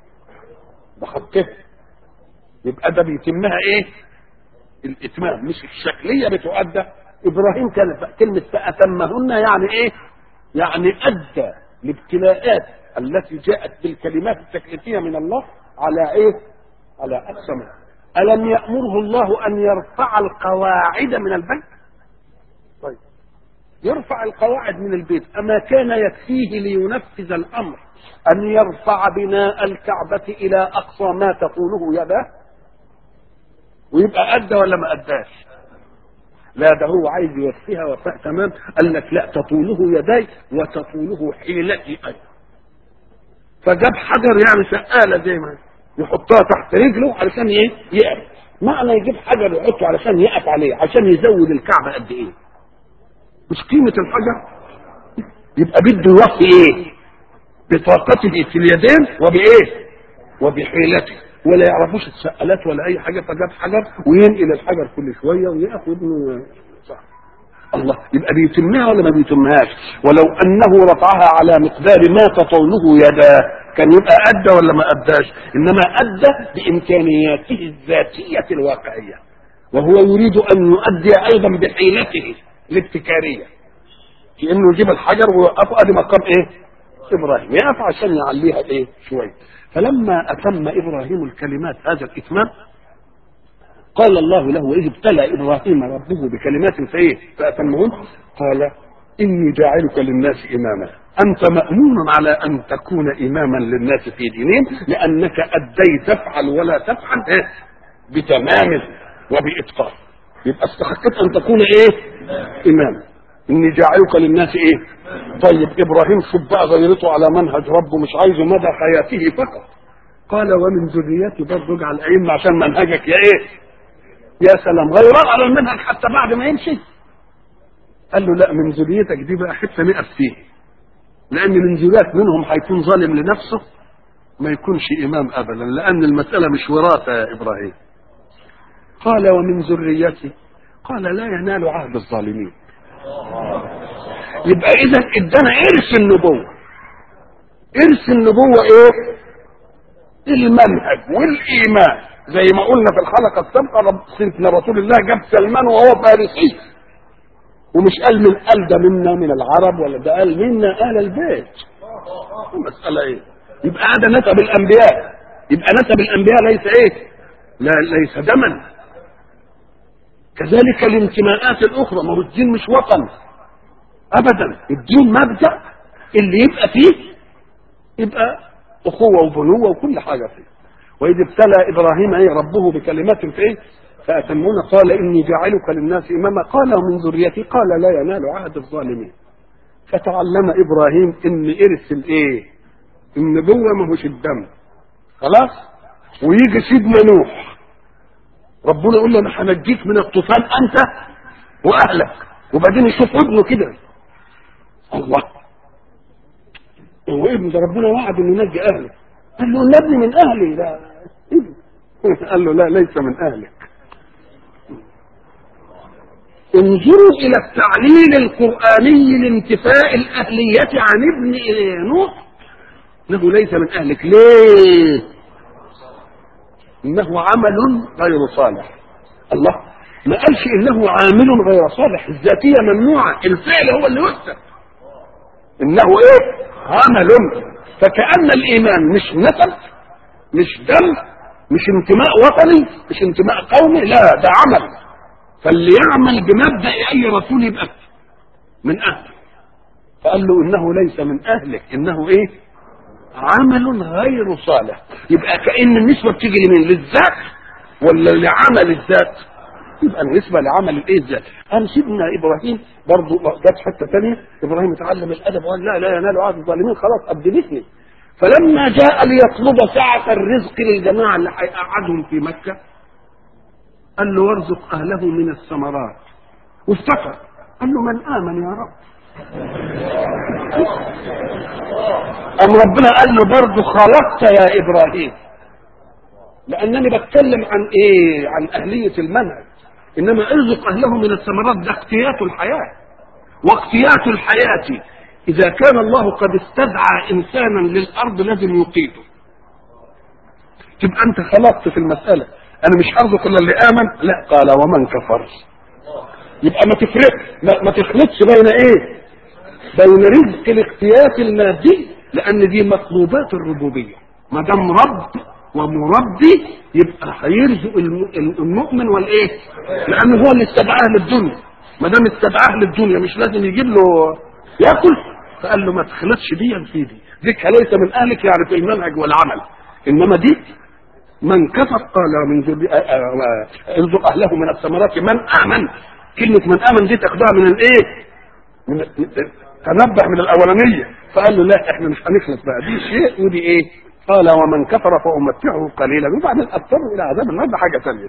بخطها يبقى ده بيتمها ايه؟ الاتمام مش الشكليه بتؤدى ابراهيم كان كلمه فاتمهن يعني ايه؟ يعني ادى الابتلاءات التي جاءت بالكلمات التكليفيه من الله على ايه؟ على اقصى الم يامره الله ان يرفع القواعد من البيت؟ طيب يرفع القواعد من البيت أما كان يكفيه لينفذ الأمر أن يرفع بناء الكعبة إلى أقصى ما تقوله يداه ويبقى أدى ولا ما أداش لا ده هو عايز يوفيها وفاء تمام قال لك لا تطوله يداي وتطوله حيلتي أيضا فجاب حجر يعني شقالة زي ما يحطها تحت رجله علشان ايه يقف معنى يجيب حجر يحطه علشان يقف عليه عشان يزود الكعبة قد ايه مش قيمة الحجر يبقى بده يوفي ايه بطاقته في اليدين وبايه وبحيلته ولا يعرفوش السقالات ولا اي حاجه فجاب حجر وينقل الحجر كل شويه ويقف وابنه صح الله يبقى بيتمها ولا ما بيتمهاش ولو انه رفعها على مقدار ما تطوله يداه كان يبقى ادى ولا ما اداش انما ادى بامكانياته الذاتيه الواقعيه وهو يريد ان يؤدي ايضا بحيلته الابتكاريه في انه يجيب الحجر ويوقفه ادي مقام ايه؟ ابراهيم يقف عشان يعليها ايه؟ شويه فلما اتم ابراهيم الكلمات هذا الاتمام قال الله له واذ ابتلى ابراهيم ربه بكلمات فايه؟ فاتمهن قال اني جاعلك للناس اماما انت مامون على ان تكون اماما للناس في دينهم لانك اديت تفعل ولا تفعل إيه؟ بتمام وباتقان يبقى استحقت ان تكون ايه؟ امام اني جاعلك للناس ايه؟ طيب ابراهيم شوف بقى غيرته على منهج ربه مش عايزه مدى حياته فقط قال ومن ذريتي برضه اجعل ائمه عشان منهجك يا ايه؟ يا سلام غيران على المنهج حتى بعد ما يمشي قال له لا من ذريتك دي بقى حته نقف فيه لان من ذريتك منهم هيكون ظالم لنفسه ما يكونش امام ابدا لان المساله مش وراثه يا ابراهيم قال ومن ذريتي قال لا ينال عهد الظالمين يبقى اذا ادانا ارث النبوه ارث النبوه ايه المنهج والايمان زي ما قلنا في الحلقه السابقه رب سيدنا رسول الله جاب سلمان وهو فارسي ومش قال من قال ده منا من العرب ولا ده قال منا اهل البيت المساله ايه يبقى هذا نسب الانبياء يبقى نسب الانبياء ليس ايه لا ليس دما كذلك الانتماءات الاخرى ما هو الدين مش وطن ابدا الدين مبدا اللي يبقى فيه يبقى اخوه وبنوه وكل حاجه فيه واذ ابتلى ابراهيم ايه ربه بكلمات في ايه فاتمون قال اني جاعلك للناس اماما قال ومن ذريتي قال لا ينال عهد الظالمين فتعلم ابراهيم ان ارث الايه النبوه ما هوش الدم خلاص ويجي سيدنا نوح ربنا يقول له انا هنجيك من الطوفان انت واهلك وبعدين يشوف ابنه كده الله هو ابن ده ربنا وعد انه ينجي اهله قال له النبي من اهلي لا قال له لا ليس من اهلك انظروا الى التعليل القراني لانتفاء الاهليه عن ابن نوح انه ليس من اهلك ليه انه عمل غير صالح الله ما قالش انه عامل غير صالح الذاتيه ممنوعه الفعل هو اللي يكتب انه ايه عمل فكأن الايمان مش نسب مش دم مش انتماء وطني مش انتماء قومي لا ده عمل فاللي يعمل بمبدا اي رسول يبقى من اهله فقال له انه ليس من اهلك انه ايه عمل غير صالح يبقى كأن النسبة بتيجي لمين للذات ولا لعمل الذات يبقى النسبة لعمل الايه الذات قال سيدنا ابراهيم برضه جت حتة ثانية ابراهيم اتعلم الادب وقال لا لا ينال عهد الظالمين خلاص ابدلتني فلما جاء ليطلب سعة الرزق للجماعة اللي هيقعدهم في مكة قال له وارزق اهله من الثمرات وافتكر قال له من امن يا رب أم ربنا قال له برضه خلقت يا إبراهيم لأنني بتكلم عن إيه عن أهلية المنهج إنما ارزق أهله من الثمرات ده اقتيات الحياة واقتيات الحياة إذا كان الله قد استدعى إنسانا للأرض لازم يقيته تبقى أنت خلقت في المسألة أنا مش أرزق إلا اللي آمن لا قال ومن كفر يبقى ما تفرق ما, ما تخلطش بين ايه بين رزق الاقتيات المادي لان دي مطلوبات الربوبيه ما دام رب ومربي يبقى هيرزق المؤمن والايه لانه هو اللي استدعاه للدنيا ما دام استدعاه للدنيا مش لازم يجيب له ياكل فقال له ما تخلطش دي في دي ديك ليس من اهلك يعني في المنهج والعمل انما دي من كفر قال من ارزق اهله من الثمرات من امن كلمة من آمن دي تاخدها من الايه؟ من تنبه من الأولانية فقال له لا احنا مش هنخلص بقى دي شيء ودي ايه؟ قال ومن كفر فأمتعه قليلا وبعدين أضطر إلى عذاب النار ده حاجة ثانية.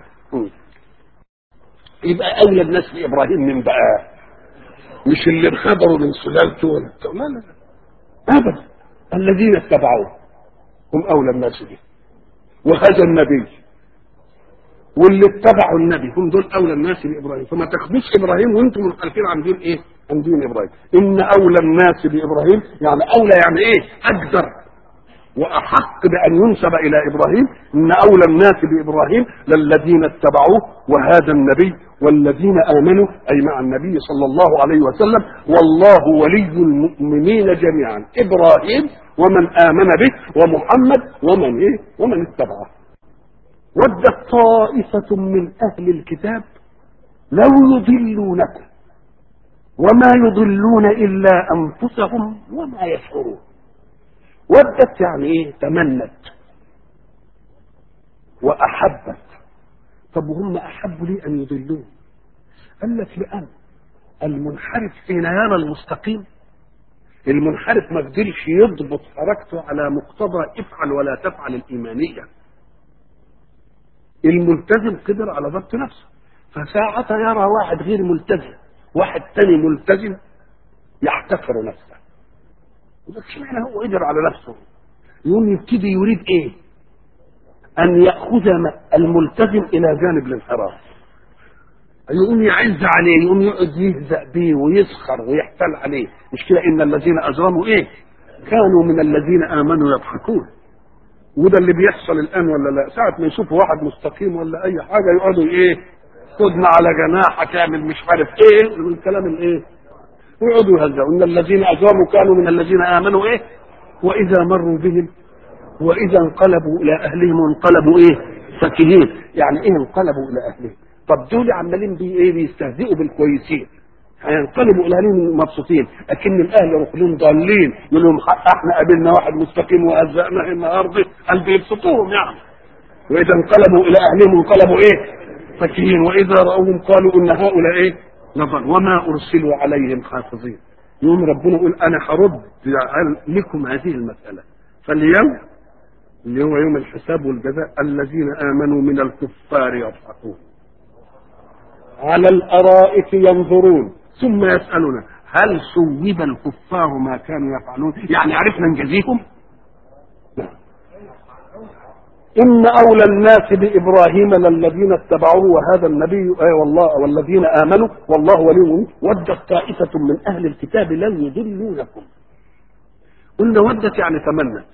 يبقى أولى الناس بإبراهيم من بقى مش اللي انخبروا من سلالته ولا لا لا لا أبدا الذين اتبعوه هم أولى الناس به وهذا النبي واللي اتبعوا النبي هم دول اولى الناس بابراهيم فما تاخدوش ابراهيم وانتم منحرفين عن دين ايه؟ عن دين ابراهيم ان اولى الناس بابراهيم يعني اولى يعني ايه؟ اقدر واحق بان ينسب الى ابراهيم ان اولى الناس بابراهيم للذين اتبعوه وهذا النبي والذين امنوا اي مع النبي صلى الله عليه وسلم والله ولي المؤمنين جميعا ابراهيم ومن امن به ومحمد ومن ايه؟ ومن اتبعه ودت طائفة من أهل الكتاب لو يضلونكم وما يضلون إلا أنفسهم وما يشعرون ودت يعني إيه تمنت وأحبت طب وهم أحبوا لي أن يضلون قال لك لأن المنحرف حين يرى المستقيم المنحرف ما قدرش يضبط حركته على مقتضى افعل ولا تفعل الإيمانية الملتزم قدر على ضبط نفسه فساعة يرى واحد غير ملتزم واحد تاني ملتزم يحتقر نفسه يقول اشمعنى هو قدر على نفسه يقوم يبتدي يريد ايه ان ياخذ الملتزم الى جانب الانحراف يقوم يعز عليه يقوم يقعد يهزأ بيه ويسخر ويحتال عليه مش كده ان الذين اجرموا ايه كانوا من الذين امنوا يضحكون وده اللي بيحصل الان ولا لا ساعه ما يشوفوا واحد مستقيم ولا اي حاجه يقعدوا ايه خدنا على جناحك اعمل مش عارف ايه والكلام الايه ويقعدوا يهزئوا ان الذين اجرموا كانوا من الذين امنوا ايه واذا مروا بهم واذا انقلبوا الى اهلهم انقلبوا ايه فكهين يعني ايه انقلبوا الى اهلهم طب دول عمالين بي ايه بيستهزئوا بالكويسين هينقلبوا الى اهلهم مبسوطين لكن الاهل ركلهم ضالين يقول لهم احنا قابلنا واحد مستقيم وهزأناه النهارده قال بيبسطوهم يعني واذا انقلبوا الى اهلهم انقلبوا ايه فكهين واذا راوهم قالوا ان هؤلاء ايه نظر وما ارسلوا عليهم حافظين يوم ربنا يقول انا هرد لكم هذه المساله فاليوم اللي هو يوم الحساب والجزاء الذين امنوا من الكفار يضحكون على الارائك ينظرون ثم يسالون هل ثوب الكفار ما كانوا يفعلون يعني عرفنا نجزيهم إن أولى الناس بإبراهيم للذين اتبعوه وهذا النبي أي والله والذين آمنوا والله وليهم ودت طائفة من أهل الكتاب لن يضلونكم قلنا ودت يعني تمنت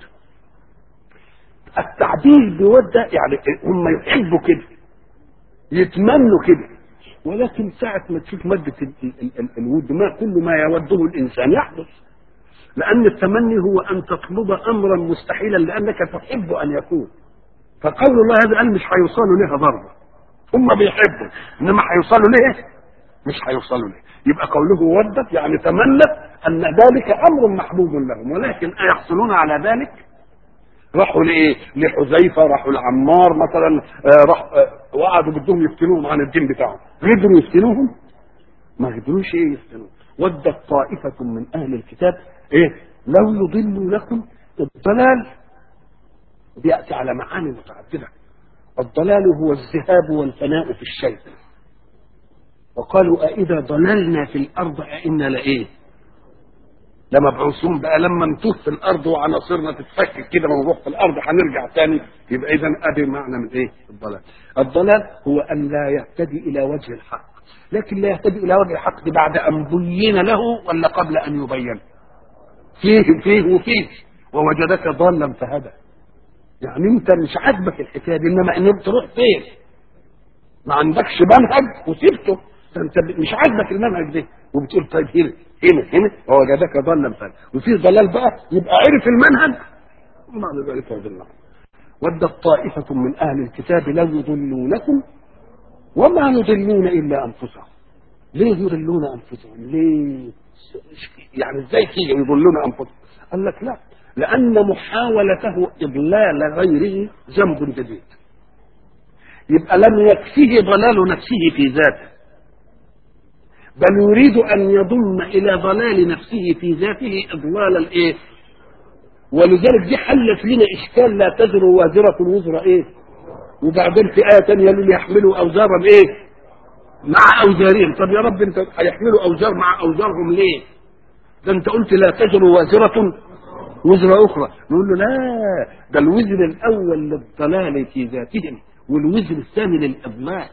التعبير بودة يعني هم يحبوا كده يتمنوا كده ولكن ساعة ما تشوف مادة الود ما كل ما يوده الإنسان يحدث لأن التمني هو أن تطلب أمرا مستحيلا لأنك تحب أن يكون فقول الله هذا قال مش هيوصلوا ليها ضربه هم بيحبوا انما هيوصلوا ليه مش هيوصلوا ليه يبقى قوله ودت يعني تمنت ان ذلك امر محبوب لهم ولكن ايحصلون على ذلك راحوا لايه لحذيفه راحوا لعمار مثلا آه راح آه وقعدوا بدهم يفتنوهم عن الدين بتاعهم قدروا يفتنوهم ما قدروش ايه يفتنوهم ودت طائفه من اهل الكتاب ايه لو يضلوا لكم الضلال بيأتي على معاني متعددة الضلال هو الذهاب والفناء في الشيء وقالوا أئذا ضللنا في الأرض أئنا لإيه لمبعوثون بقى لما نتوه في الأرض وعناصرنا تتفكك كده ونروح في الأرض هنرجع تاني يبقى إذا أدي معنى من إيه الضلال الضلال هو أن لا يهتدي إلى وجه الحق لكن لا يهتدي إلى وجه الحق دي بعد أن بين له ولا قبل أن يبين فيه فيه وفيه ووجدك ضالا فهدى يعني انت مش عاجبك الحكايه دي انما ان تروح فين ما عندكش منهج وسبته انت مش عاجبك المنهج ده وبتقول طيب هنا هنا هنا ووجدك ضالا فهدى وفي ضلال بقى يبقى عرف المنهج ومعنى ذلك يضل ودت طائفة من أهل الكتاب لو يضلونكم وما يضلون إلا أنفسهم ليه يضلون أنفسهم ليه يعني ازاي كده يضلون أنفسهم قال لك لا لأن محاولته إضلال غيره ذنب جديد يبقى لم يكفيه ضلال نفسه في ذاته بل يريد أن يضم إلى ضلال نفسه في ذاته إضلال الإيه ولذلك دي حلت لنا إشكال لا تزر وازرة وزر إيه وبعدين في آية تانية ليحملوا أوزارا إيه مع أوزارهم طب يا رب أنت هيحملوا أوزار مع أوزارهم ليه ده أنت قلت لا تزر وازرة وزر أخرى نقول له لا ده الوزر الأول للضلال في ذاتهم والوزر الثاني للإضلال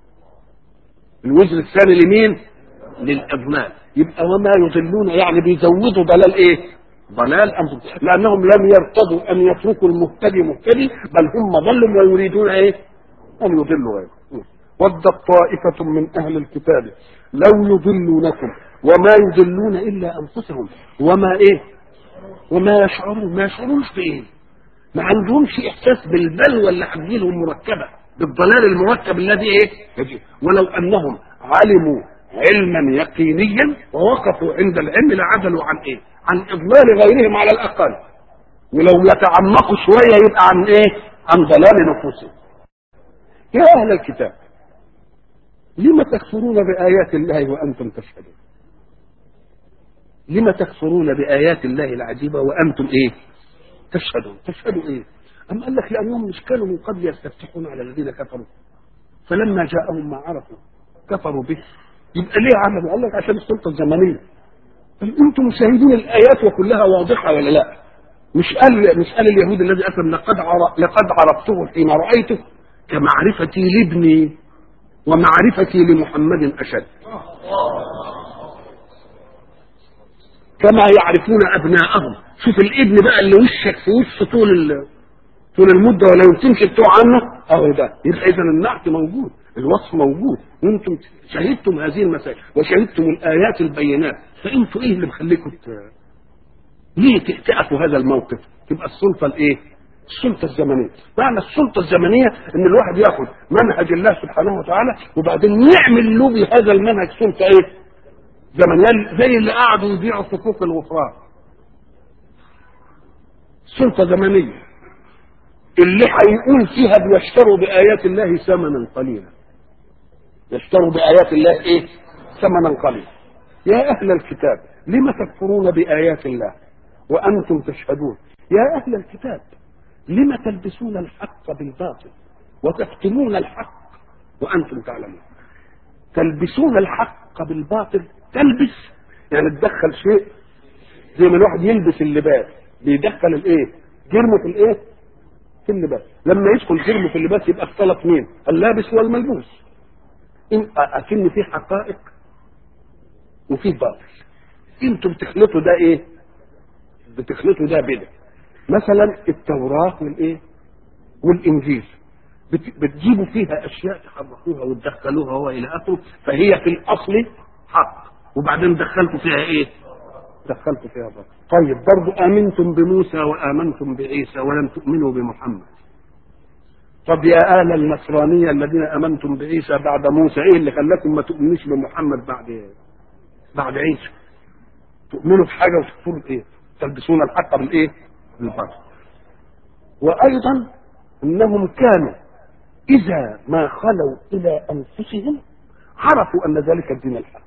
الوزر الثاني لمين؟ للإضلال يبقى وما يضلون يعني بيزودوا ضلال إيه؟ ضلال أنفسهم لأنهم لم يرتضوا أن يتركوا المهتدي مهتدي بل هم ضلوا ويريدون إيه؟ أن يضلوا غيره ودت طائفة من أهل الكتاب لو يضلونكم وما يضلون إلا أنفسهم وما إيه؟ وما يشعرون ما يشعرونش بايه ما عندهمش احساس بالبلوى اللي هتجيلهم مركبه بالضلال المركب الذي ايه يجي. ولو انهم علموا علما يقينيا ووقفوا عند العلم لعدلوا عن ايه عن اضلال غيرهم على الاقل ولو يتعمقوا شويه يبقى عن ايه عن ضلال نفوسهم يا اهل الكتاب لم تكفرون بايات الله وانتم تشهدون لم تكفرون بآيات الله العجيبة وأنتم إيه تشهدون تشهدوا إيه أم قال لك لأنهم مش كانوا من قبل يستفتحون على الذين كفروا فلما جاءهم ما عرفوا كفروا به يبقى ليه عملوا قال لك عشان السلطة الزمنية انتم مشاهدين الآيات وكلها واضحة ولا لا مش قال مش قال اليهود الذي أسلم لقد عرف لقد عرفته حين رأيته كمعرفتي لابني ومعرفتي لمحمد أشد كما يعرفون ابناءهم شوف الابن بقى اللي وشك في وش طول ال... طول المده ولا يمكنش تتوه عنه اهو ده يبقى اذا النعت موجود الوصف موجود وانتم شهدتم هذه المسائل وشهدتم الايات البينات فانتوا ايه اللي مخليكم ت- ليه تأتوا هذا الموقف تبقى السلطه الايه السلطه الزمنيه معنى السلطه الزمنيه ان الواحد ياخذ منهج الله سبحانه وتعالى وبعدين يعمل له بهذا المنهج سلطه ايه زمنيه زي اللي قعدوا يبيعوا صفوف الغفران سلطه زمنيه اللي هيقول فيها بيشتروا بآيات الله ثمنا قليلا يشتروا بآيات الله ايه ثمنا قليلا يا أهل الكتاب لم تكفرون بآيات الله وأنتم تشهدون يا أهل الكتاب لم تلبسون الحق بالباطل وتكتمون الحق وأنتم تعلمون تلبسون الحق بالباطل تلبس يعني تدخل شيء زي ما الواحد يلبس اللباس بيدخل الايه جرمه في الايه في اللباس لما يدخل جرم في اللباس يبقى اختلط مين اللابس والملبوس إن اكن في حقائق وفي باطل انتم بتخلطوا ده ايه بتخلطوا ده بده مثلا التوراة والايه والانجيل بت- بتجيبوا فيها اشياء تحرفوها وتدخلوها والى اخره فهي في الاصل حق وبعدين دخلتوا فيها ايه دخلتوا فيها باطل طيب برضو امنتم بموسى وامنتم بعيسى ولم تؤمنوا بمحمد طب يا اهل النصرانيه الذين امنتم بعيسى بعد موسى ايه اللي خلاكم ما تؤمنوش بمحمد بعد بعد عيسى تؤمنوا بحاجه وتكفروا بايه تلبسون الحق بالايه بالباطل وايضا انهم كانوا اذا ما خلوا الى انفسهم عرفوا ان ذلك الدين الحق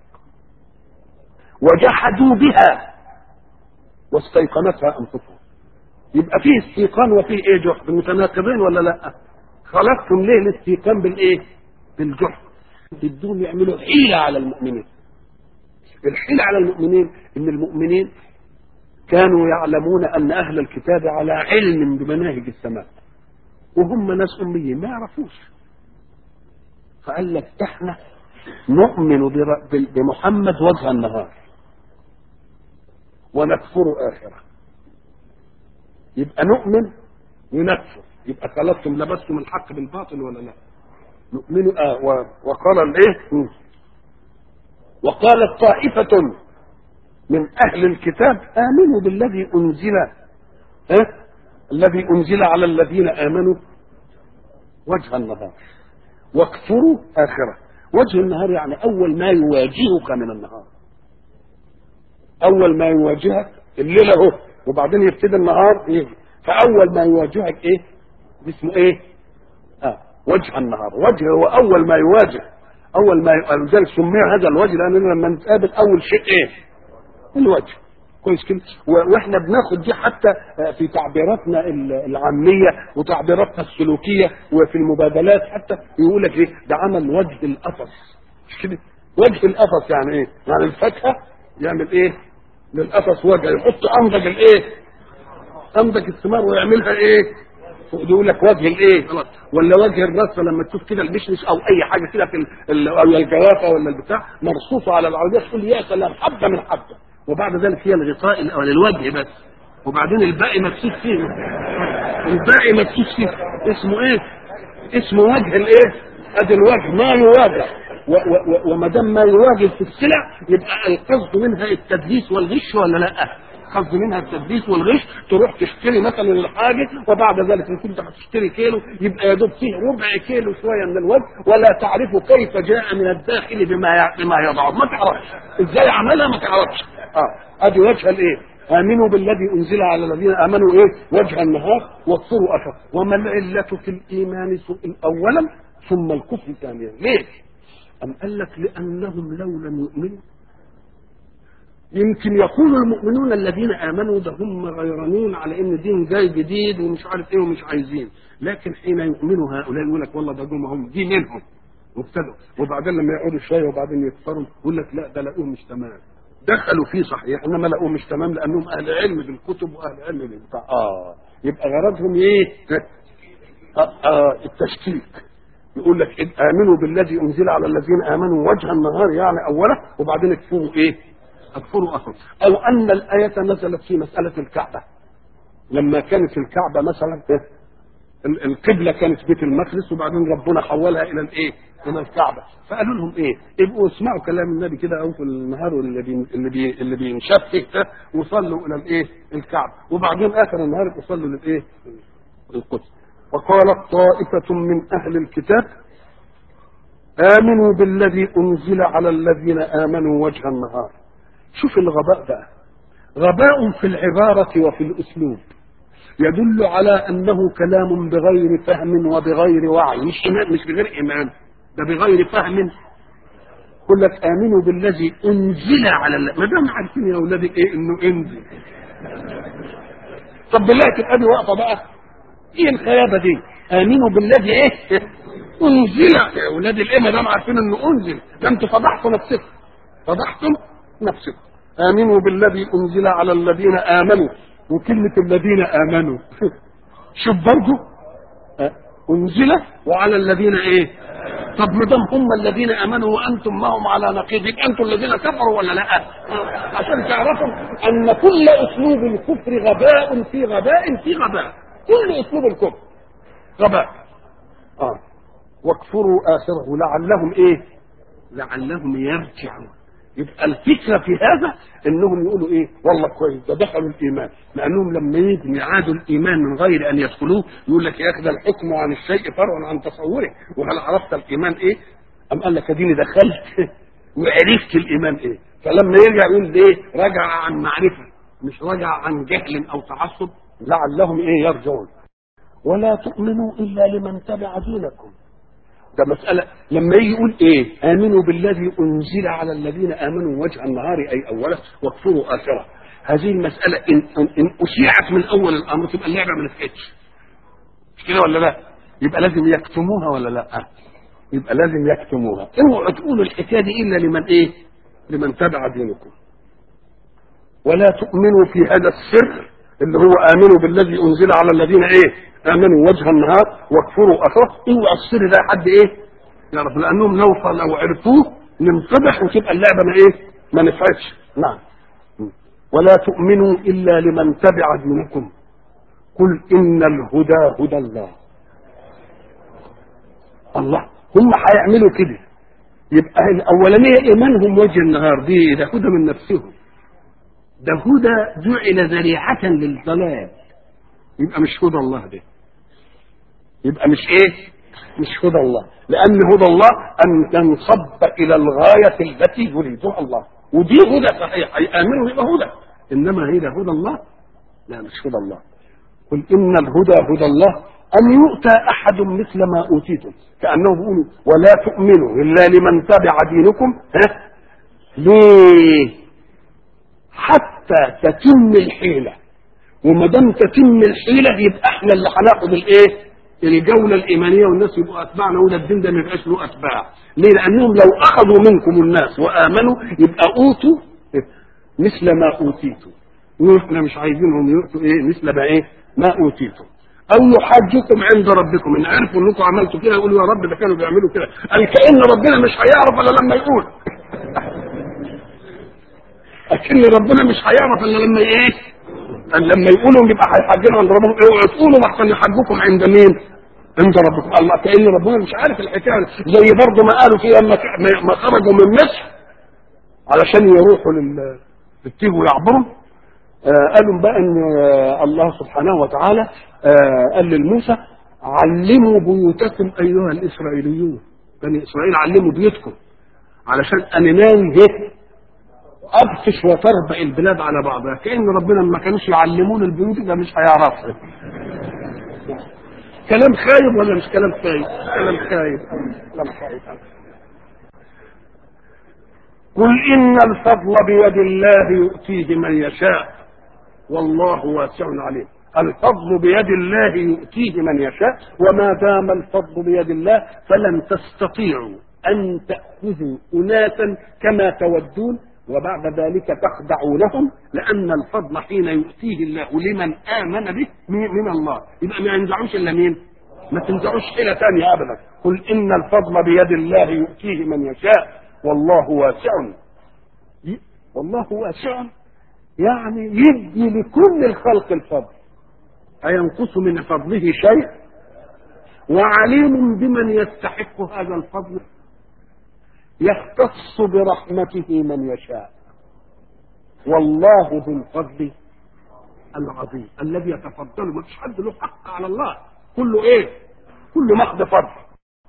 وجحدوا بها واستيقنتها انفسهم يبقى فيه استيقان وفيه ايه جحد متناقضين ولا لا خلقتم ليه الاستيقان بالايه بالجحد بدهم يعملوا حيله على المؤمنين الحيله على المؤمنين ان المؤمنين كانوا يعلمون ان اهل الكتاب على علم بمناهج السماء وهم ناس اميين ما يعرفوش فقال لك احنا نؤمن بر- بمحمد وجه النهار ونكفر آخرة يبقى نؤمن ونكفر يبقى خلصتم لبستم الحق بالباطل ولا لا نؤمن آه و- وقال الايه مم. وقالت طائفة من أهل الكتاب آمنوا بالذي أنزل إيه؟ الذي أنزل على الذين آمنوا وجه النهار واكفروا آخرة وجه النهار يعني أول ما يواجهك من النهار اول ما يواجهك الليل اهو وبعدين يبتدي النهار يجي فاول ما يواجهك ايه اسمه ايه اه وجه النهار وجه هو اول ما يواجه اول ما ي- لذلك سمي هذا الوجه لاننا لما نتقابل اول شيء ايه الوجه كويس كده و- واحنا بناخد دي حتى آه، في تعبيراتنا ال- العاميه وتعبيراتنا السلوكيه وفي المبادلات حتى يقول لك ايه ده عمل وجه القفص مش كده وجه القفص يعني ايه يعني الفاكهه يعمل ايه للقفص وجه يحط انضج الايه انضج الثمار ويعملها ايه يقول لك وجه الايه خلاص ولا وجه الرصه لما تشوف كده المشمش او اي حاجه كده في ال- ال- او الجوافه ولا البتاع مرصوصه على العربيه تقول يا سلام حبه من حبه وبعد ذلك هي الغطاء الاول الوجه بس وبعدين الباقي مكسوس فيه الباقي مكسوس فيه اسمه ايه؟ اسمه وجه الايه؟ ادي الوجه ما يواجه و- و- و- وما دام ما يواجه في السلع يبقى القصد منها التدليس والغش ولا لا؟ قصد منها التدليس والغش تروح تشتري مثلا الحاجه وبعد ذلك ان كنت هتشتري كيلو يبقى يا دوب فيه ربع كيلو شويه من الوجه ولا تعرف كيف جاء من الداخل بما ي- بما يضع ما تعرفش ازاي عملها ما تعرفش اه ادي وجه الايه امنوا بالذي انزل على الذين امنوا ايه وجه النهار واكفروا اخر وما العله في الايمان سوء اولا ثم الكفر ثانيا ليه ام قال لك لانهم لو لم يؤمنوا يمكن يكون المؤمنون الذين امنوا ده هم غيرانين على ان دين جاي جديد ومش عارف ايه ومش عايزين لكن حين يؤمنوا هؤلاء يقول لك والله ده دول هم دي منهم وابتدوا وبعدين لما يقعدوا شويه وبعدين يكفروا يقول لك لا ده لقوه مش تمام دخلوا فيه صحيح انما لقوه مش تمام لانهم اهل علم بالكتب واهل علم بالبتاع اه يبقى غرضهم ايه؟ آه آه التشكيك يقول لك إذ امنوا بالذي انزل على الذين امنوا وجه النهار يعني اولا وبعدين اكفروا ايه؟ اكفروا اخر او ان الايه نزلت في مساله الكعبه لما كانت الكعبه مثلا إيه؟ ال- القبلة كانت بيت المقدس وبعدين ربنا حولها إلى الإيه؟ إلى الكعبة فقالوا لهم إيه؟ ابقوا اسمعوا كلام النبي كده أو في النهار اللي بي اللي بي اللي بينشفك ده وصلوا إلى الإيه؟ الكعبة وبعدين آخر النهار يبقوا صلوا للإيه؟ القدس وقالت طائفة من أهل الكتاب آمنوا بالذي أنزل على الذين آمنوا وجه النهار شوف الغباء بقى غباء في العبارة وفي الأسلوب يدل على أنه كلام بغير فهم وبغير وعي مش إيمان مش بغير إيمان ده بغير فهم يقول لك آمنوا بالذي أنزل على الله ما دام عارفين يا أولادي إيه إنه أنزل طب بالله تبقى دي واقفة بقى ايه الخيابه دي امنوا بالذي ايه انزل يا اولاد الايه ما دام عارفين انه انزل ده انتوا فضحتوا نفسكم فضحتم نفسكم امنوا بالذي انزل على الذين امنوا وكلمه الذين امنوا شوف برضه آه، انزل وعلى الذين ايه طب ما دام هم الذين امنوا وانتم معهم على نقيض يبقى انتم الذين كفروا ولا لا؟ آه، عشان تعرفوا ان كل اسلوب الكفر غباء في غباء في غباء كل اسلوب الكفر غباء اه واكفروا اخره لعلهم ايه لعلهم يرجعون يبقى الفكره في هذا انهم يقولوا ايه والله كويس ده دخلوا الايمان لانهم لما يجوا يعادوا الايمان من غير ان يدخلوه يقول لك يا اخي ده الحكم عن الشيء فرع عن تصوره وهل عرفت الايمان ايه ام قال لك اديني دخلت وعرفت الايمان ايه فلما يرجع يقول ده ايه رجع عن معرفه مش رجع عن جهل او تعصب لعلهم ايه يرجعون ولا تؤمنوا الا لمن تبع دينكم ده مسألة لما يجي يقول ايه امنوا بالذي انزل على الذين امنوا وجه النهار اي اوله واكفروا اخره هذه المسألة ان, إن, إن اشيعت من اول الامر تبقى اللعبة ما نفعتش مش كده ولا لا يبقى لازم يكتموها ولا لا يبقى لازم يكتموها اوعوا تقولوا الحكاية دي الا لمن ايه لمن تبع دينكم ولا تؤمنوا في هذا السر اللي هو امنوا بالذي انزل على الذين ايه امنوا وجه النهار واكفروا اخره اوعى السر ده حد ايه يعرف لانهم لو لو عرفوه ننفضح وتبقى اللعبه ما ايه ما نفعتش نعم ولا تؤمنوا الا لمن تبع دينكم قل ان الهدى هدى الله الله هم هيعملوا كده يبقى الاولانيه ايمانهم وجه النهار دي ده هدى من نفسهم ده هدى جعل ذريعة للضلال يبقى مش هدى الله ده يبقى مش ايه مش هدى الله لان هدى الله ان تنصب الى الغاية التي يريدها الله ودي هدى صحيح يامنوا يبقى هدى انما هي ده هدى الله لا مش هدى الله قل ان الهدى هدى الله ان يؤتى احد مثل ما اوتيتم كانه بيقولوا ولا تؤمنوا الا لمن تبع دينكم ها ليه حتى تتم الحيلة وما دام تتم الحيلة يبقى احنا اللي هناخد الايه الجولة الإيمانية والناس يبقوا أتباعنا ولا الدين ده ما يبقاش له أتباع ليه لأنهم لو أخذوا منكم الناس وآمنوا يبقى أوتوا مثل ما أوتيتوا واحنا مش عايزينهم يؤتوا ايه مثل ما ايه ما أوتيتوا أو يحاجكم عند ربكم إن عرفوا إنكم عملتوا كده يقولوا يا رب ده كانوا بيعملوا كده قال كأن ربنا مش هيعرف إلا لما يقول لكن ربنا مش هيعرف الا لما ايه لما يقولوا يبقى هيحجنا عند ربهم اوعوا تقولوا احسن يحجكم عند مين عند ربكم الله كان ربنا مش عارف الحكايه زي برضه ما قالوا فيها لما ما خرجوا من مصر علشان يروحوا لل للتيه ويعبروا آه قالوا بقى ان آه الله سبحانه وتعالى آه قال لموسى علموا بيوتكم ايها الاسرائيليون بني اسرائيل علموا بيوتكم علشان انا ناوي هيك ابطش وتربع البلاد على بعضها كان ربنا ما كانوش يعلمون البيوت ده مش هيعرفها كلام خايب ولا مش كلام خايب كلام خايب كلام خايب قل ان الفضل بيد الله يؤتيه من يشاء والله واسع عليم الفضل بيد الله يؤتيه من يشاء وما دام الفضل بيد الله فلن تستطيعوا ان تاخذوا اناسا كما تودون وبعد ذلك تخدعونهم لأن الفضل حين يؤتيه الله لمن آمن به من الله يبقى ما ينزعوش إلا مين؟ ما تنزعوش حيلة ثانية أبدا قل إن الفضل بيد الله يؤتيه من يشاء والله واسع والله واسع يعني يدي لكل الخلق الفضل أينقص من فضله شيء وعليم بمن يستحق هذا الفضل يختص برحمته من يشاء والله ذو الفضل العظيم الذي يتفضل ما فيش حد له حق على الله كله ايه كله مخد فضل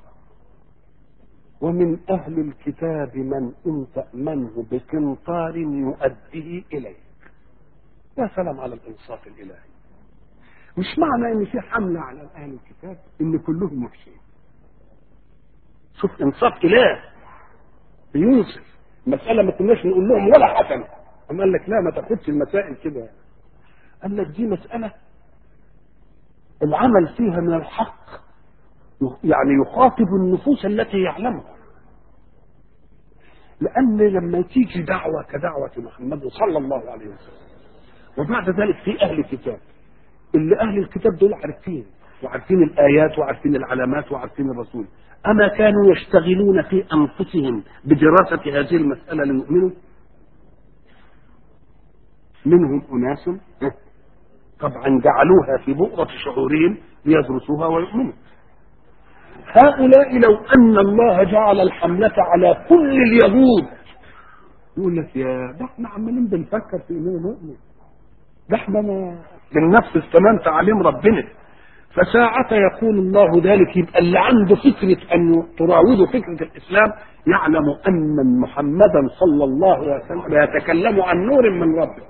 ومن اهل الكتاب من ان تامنه بقنطار يؤديه اليك يا سلام على الانصاف الالهي مش معنى ان في حمله على اهل الكتاب ان كلهم وحشين شوف انصاف اله يوسف مسألة ما كناش نقول لهم ولا حسنة أما قال لك لا ما تاخدش المسائل كده قال لك دي مسألة العمل فيها من الحق يعني يخاطب النفوس التي يعلمها لأن لما تيجي دعوة كدعوة محمد صلى الله عليه وسلم وبعد ذلك في أهل الكتاب اللي أهل الكتاب دول عارفين وعارفين الآيات وعارفين العلامات وعارفين الرسول أما كانوا يشتغلون في أنفسهم بدراسة هذه المسألة ليؤمنوا منهم أناس طبعا جعلوها في بؤرة شعورهم ليدرسوها ويؤمنوا هؤلاء لو أن الله جعل الحملة على كل اليهود يقول لك يا ده احنا عمالين بنفكر في اننا نؤمن ده احنا ما بننفذ تمام تعاليم ربنا فساعة يقول الله ذلك يبقى اللي عنده فكرة أن تراوده فكرة الإسلام يعلم أن محمدا صلى الله عليه وسلم يتكلم عن نور من ربه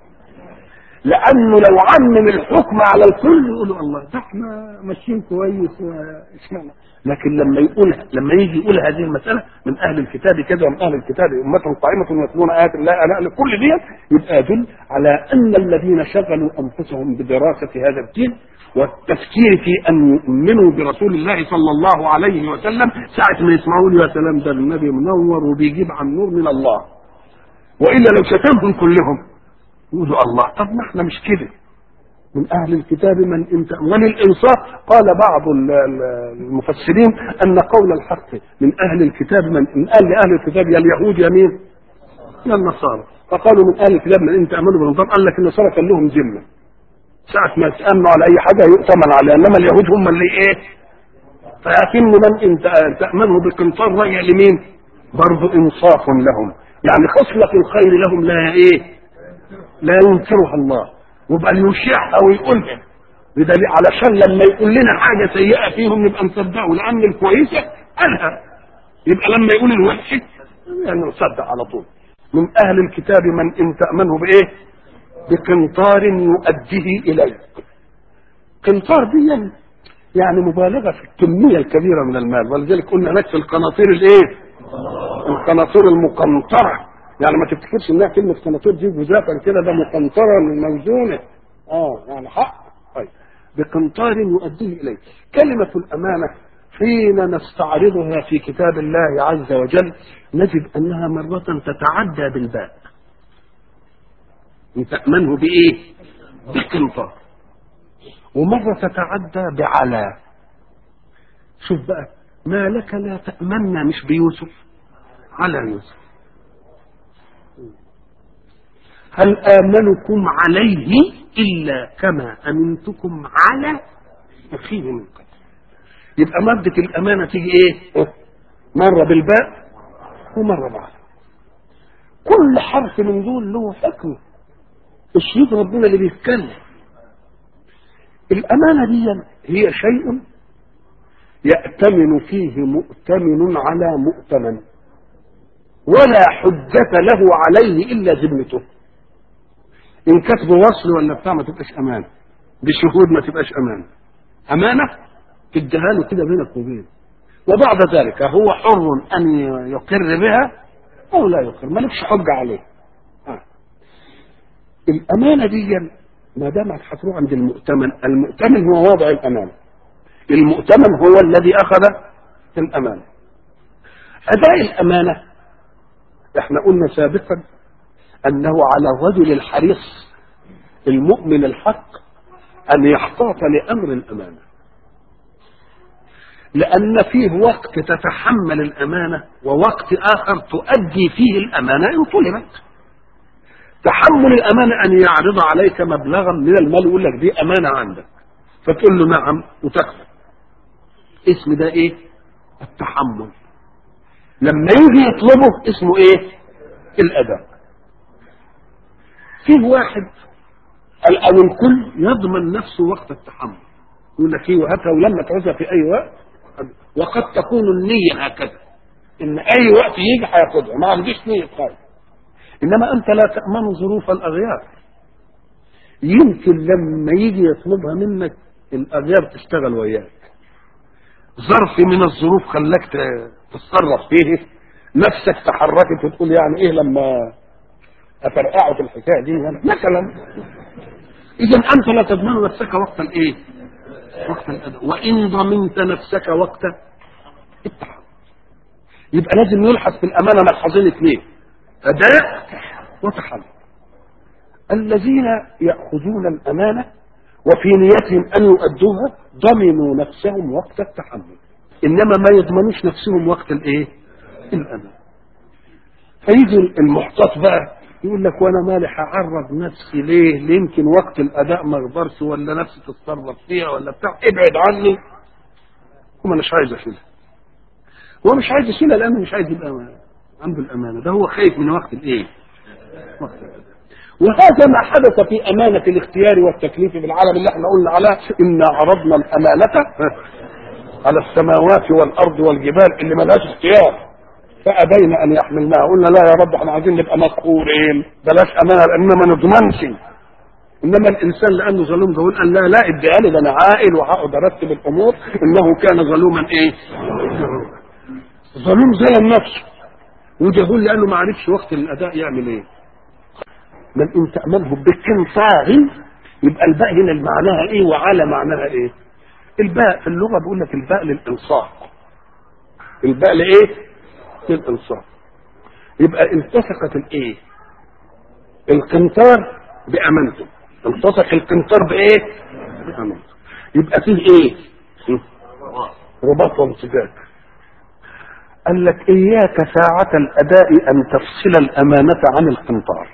لأنه لو عمم الحكم على الكل يقولوا الله ده احنا ماشيين كويس واشمعنى لكن لما يقول لما يجي يقول هذه المسألة من أهل الكتاب كذا ومن أهل الكتاب أمة قائمة يتلون آيات الله أنا كل دي يبقى يدل على أن الذين شغلوا أنفسهم بدراسة هذا الدين والتفكير في ان يؤمنوا برسول الله صلى الله عليه وسلم ساعة ما يسمعوا يا سلام ده النبي منور وبيجيب عن نور من الله والا لو شتمهم كلهم يقولوا الله طب ما احنا مش كده من اهل الكتاب من انت وللانصاف قال بعض المفسرين ان قول الحق من اهل الكتاب من من قال لاهل الكتاب يا اليهود يا مين؟ يا النصارى فقالوا من اهل الكتاب من انت امنوا بالنظام قال لك النصارى كان لهم ذمه ساعة ما يتأمنوا على أي حاجة يؤتمن عليها إنما اليهود هم اللي إيه؟ فيتم من إن تأمنه بقنطار راجع لمين؟ برضه إنصاف لهم يعني خصلة الخير لهم لا إيه؟ لا ينكرها الله وبقى يشيعها ويقولها بدليل علشان لما يقول لنا حاجة سيئة فيهم نبقى نصدقه لأن الكويسة قالها يبقى لما يقول الوحشة يعني نصدق على طول من أهل الكتاب من إن تأمنه بإيه؟ بقنطار يؤديه اليك قنطار دي يعني مبالغه في الكميه الكبيره من المال ولذلك قلنا هناك في القناطير الايه القناطير المقنطره يعني ما تفتكرش انها كلمه قناطير دي جزافا كده ده مقنطره موزونه اه يعني حق طيب بقنطار يؤديه اليك كلمه الامانه حين نستعرضها في كتاب الله عز وجل نجد انها مره تتعدى بالباء تأمنه بإيه؟ بقنطار ومرة تتعدى بعلى شوف بقى ما لك لا تأمنا مش بيوسف على يوسف هل آمنكم عليه إلا كما أمنتكم على أخيه من قبل يبقى مادة الأمانة تيجي إيه؟ مرة بالباء ومرة بعد كل حرف من دول له حكمه الشريط ربنا اللي بيتكلم الأمانة دي هي شيء يأتمن فيه مؤتمن على مؤتمن ولا حجة له عليه إلا ذمته إن كتب وصل ولا بتاع ما تبقاش أمانة بشهود ما تبقاش أمانة أمانة تديها له كده بينك وبينه وبعد ذلك هو حر أن يقر بها أو لا يقر مالكش حجة عليه الأمانة دي ما دامت هتروح عند المؤتمن المؤتمن هو واضع الأمانة المؤتمن هو الذي أخذ الأمانة أداء الأمانة احنا قلنا سابقا أنه على الرجل الحريص المؤمن الحق أن يحتاط لأمر الأمانة لأن فيه وقت تتحمل الأمانة ووقت آخر تؤدي فيه الأمانة إن طلبت تحمل الأمانة أن يعرض عليك مبلغا من المال ويقول لك دي أمانة عندك فتقول له نعم وتكفى اسم ده ايه التحمل لما يجي يطلبه اسمه ايه الاداء فيه واحد او الكل يضمن نفسه وقت التحمل يقول لك ايه وهاتها ولما تعوزها في اي وقت وقد تكون النية هكذا ان اي وقت يجي هياخدها ما عنديش نية خالص انما انت لا تأمن ظروف الاغيار يمكن لما يجي يطلبها منك الاغيار تشتغل وياك ظرف من الظروف خلاك تتصرف فيه نفسك تحركت وتقول يعني ايه لما افرقعه في الحكايه دي مثلا اذا انت لا تضمن نفسك وقت الايه وقت الاداء وان ضمنت نفسك وقت التحمل يبقى لازم يلحظ في الامانه ملحظين اثنين اداء وتحمل الذين ياخذون الامانه وفي نيتهم ان يؤدوها ضمنوا نفسهم وقت التحمل انما ما يضمنوش نفسهم وقت الايه الامان فيجي المحتاط بقى يقول لك وانا مالي هعرض نفسي ليه يمكن وقت الاداء ما اقدرش ولا نفسي تتصرف فيها ولا بتاع ابعد عني وما مش عايز اشيلها هو مش عايز يشيلها لانه مش عايز يبقى عنده الامانه ده هو خايف من وقت الايه وقت الاداء وهذا ما حدث في أمانة الاختيار والتكليف في العالم اللي احنا قلنا على إنا عرضنا الأمانة على السماوات والأرض والجبال اللي ملهاش اختيار فأبين أن يحملناها قلنا لا يا رب احنا عايزين نبقى مقهورين بلاش أمانة لأننا ما نضمنش إنما الإنسان لأنه ظلوم ظلوم قال لا لا اديها لي ده أنا عاقل وهقعد أرتب الأمور إنه كان ظلوما إيه؟ ظلوم ظلم نفسه وجهول لأنه ما عرفش وقت الأداء يعمل إيه من ان تأمنه بقنطار يبقى الباء هنا معناها ايه وعلى معناها ايه الباء في اللغة بيقول لك الباء للانصاف الباء لايه للانصاف يبقى التصقت الايه القنطار بامانته التصق القنطار بايه بامانته يبقى فيه ايه رباط وامتداد قال لك اياك ساعة الاداء ان تفصل الامانة عن القنطار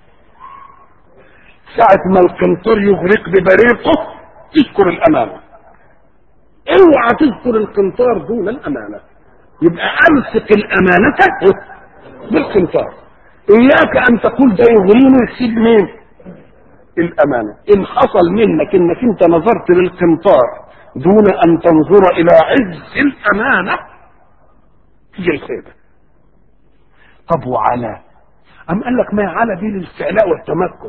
ساعة ما القنطار يغرق ببريقه تذكر الأمانة اوعى تذكر القنطار دون الأمانة يبقى أمسك الأمانة بالقنطار إياك أن تقول ده يغريني يسيب مين الأمانة إن حصل منك إنك أنت نظرت للقنطار دون أن تنظر إلى عز الأمانة تيجي الخيبة طب وعلى أم قال لك ما على دي للاستعلاء والتمكن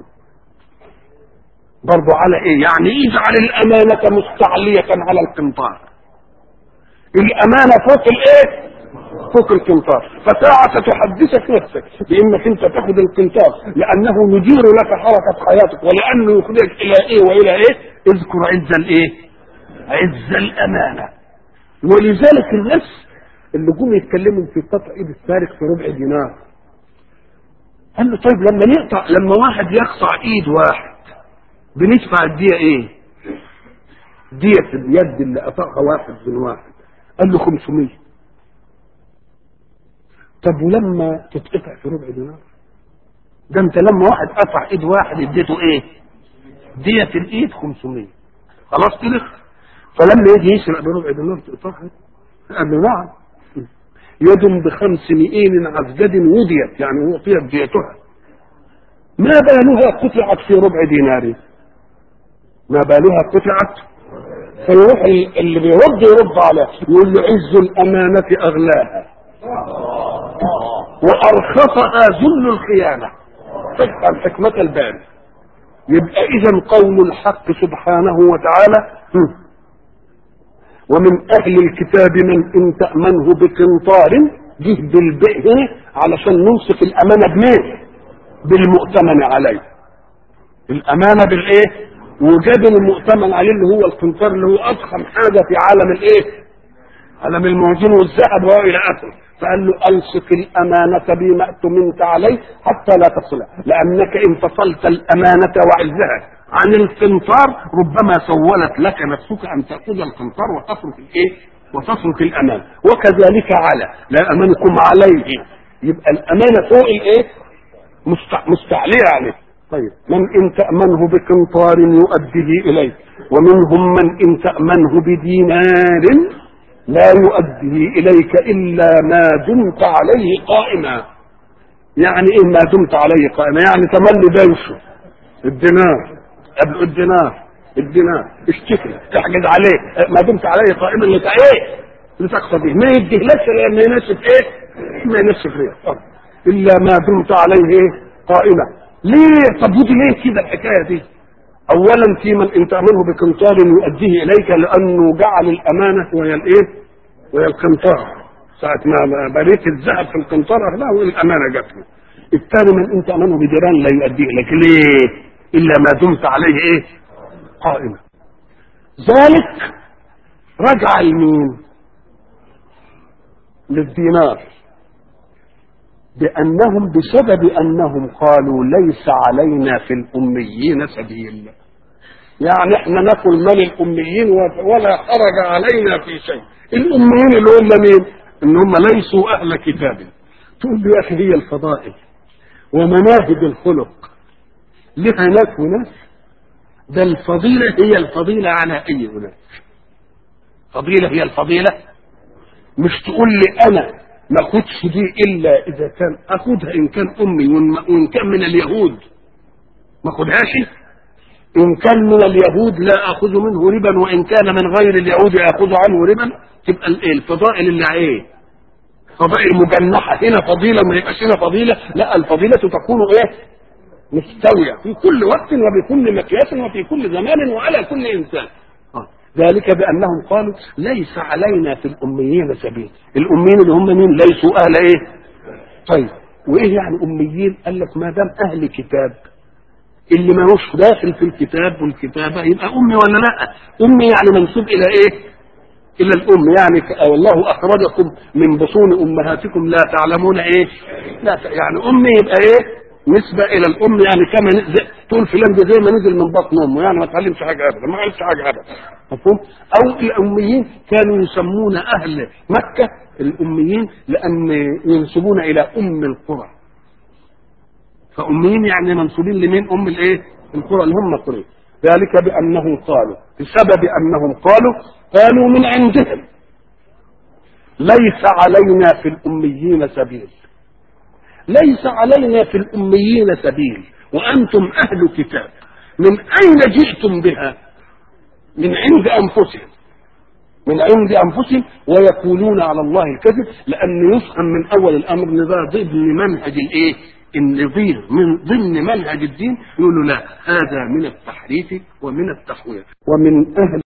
برضو على ايه يعني اجعل الامانة مستعلية على القنطار الامانة فوق الايه فوق القنطار فساعة تحدثك نفسك بانك انت تاخذ القنطار لانه يدير لك حركة حياتك ولانه يخرجك الى ايه والى ايه اذكر عز الايه عز الامانة ولذلك الناس اللي جم يتكلموا في قطع ايد السارق في ربع دينار قال له طيب لما نقطع لما واحد يقطع ايد واحد بندفع الدية ايه دية اليد اللي قطعها واحد من واحد قال له 500 طب ولما تتقطع في ربع دينار ده انت لما واحد قطع ايد واحد اديته ايه دية الايد 500 خلاص كده فلما يجي يسرق بربع دينار تقطعها قال له نعم يد بخمس مئين عزجد وديت يعني اعطيت ديتها ما بالها قطعت في ربع دينار ما بالها قطعت فيروح اللي بيرد يرد عليه يقول له عز الأمانة أغلاها وأرخصها ذل الخيانة تفهم حكمة الباري يبقى إذا قول الحق سبحانه وتعالى ومن أهل الكتاب من إن تأمنه بقنطار جه بالبئ هنا علشان نمسك الأمانة بمين؟ بالمؤتمن عليه الأمانة بالإيه؟ وجاب المؤتمن عليه اللي هو القنطار اللي هو اضخم حاجه في عالم الايه؟ عالم الموجين والذهب والى اخره فقال له الصق الامانه بما اؤتمنت عليه حتى لا تصلها لانك ان فصلت الامانه وعزها عن القنطار ربما سولت لك نفسك ان تاخذ القنطار وتترك الايه؟ وتترك الامان وكذلك على لا امانكم عليه يبقى الامانه فوق الايه؟ مستعليه عليه طيب من إن تأمنه بقنطار يؤديه إليك ومنهم من إن تأمنه بدينار لا يؤدي إليك إلا ما دمت عليه قائما يعني إيه ما دمت عليه قائما يعني تملي بيشه الدينار قبل الدينار الدينار اشتكي تحجز عليه ما دمت عليه قائما لك ايه لتقتضيه ما يديهلكش لان يناسب ايه ما يناسب ايه الا ما دمت عليه ايه قائما ليه طب ودي ليه كده الحكايه دي اولا في من ان تامنه بقنطار يؤديه اليك لانه جعل الامانه وهي الايه وهي القنطار ساعة ما بريت الذهب في القنطار لا الامانه جات له الثاني من ان تامنه بديران لا يؤديه اليك ليه الا ما دمت عليه ايه قائما ذلك رجع لمين للدينار بأنهم بسبب أنهم قالوا ليس علينا في الأميين سبيل يعني احنا ناكل مال الأميين ولا حرج علينا في شيء الأميين اللي هم مين ان هم ليسوا أهل كتاب تقول له يا أخي هي الفضائل ومناهج الخلق لها ناس وناس ده الفضيلة هي الفضيلة على أي أناس فضيلة هي الفضيلة مش تقول لي أنا ما أخدش دي إلا إذا كان أخدها إن كان أمي وإن كان من اليهود ما أخدهاش إن كان من اليهود لا أخذ منه ربا وإن كان من غير اليهود أخذ عنه ربا تبقى الفضائل اللي إيه فضائل مجنحة هنا فضيلة ما يبقاش هنا فضيلة لا الفضيلة تكون إيه مستوية في كل وقت وبكل مقياس وفي كل زمان وعلى كل إنسان آه. ذلك بأنهم قالوا ليس علينا في الأميين سبيل الأميين اللي هم مين ليسوا أهل إيه طيب وإيه يعني أميين قال لك ما دام أهل كتاب اللي ملوش داخل في الكتاب والكتابة يبقى أمي ولا لا أمي يعني منسوب إلى إيه إلى الأم يعني والله أخرجكم من بطون أمهاتكم لا تعلمون إيه لا ت... يعني أمي يبقى إيه نسبة إلى الأم يعني كما نزل تقول فلان ده زي ما نزل من بطن أمه يعني ما تعلمش حاجة أبدا ما عرفش حاجة أبدا مفهوم؟ أو الأميين كانوا يسمون أهل مكة الأميين لأن ينسبون إلى أم القرى فأميين يعني منسوبين لمين أم الإيه؟ القرى اللي هم قريش ذلك بأنهم قالوا بسبب أنهم قالوا قالوا من عندهم ليس علينا في الأميين سبيل ليس علينا في الأميين سبيل وأنتم أهل كتاب من أين جئتم بها من عند أنفسهم من عند أنفسهم ويقولون على الله الكذب لأن يفهم من أول الأمر أن ده ضمن منهج الإيه النظير من ضمن منهج الدين يقولوا لا هذا من التحريف ومن التحوير ومن أهل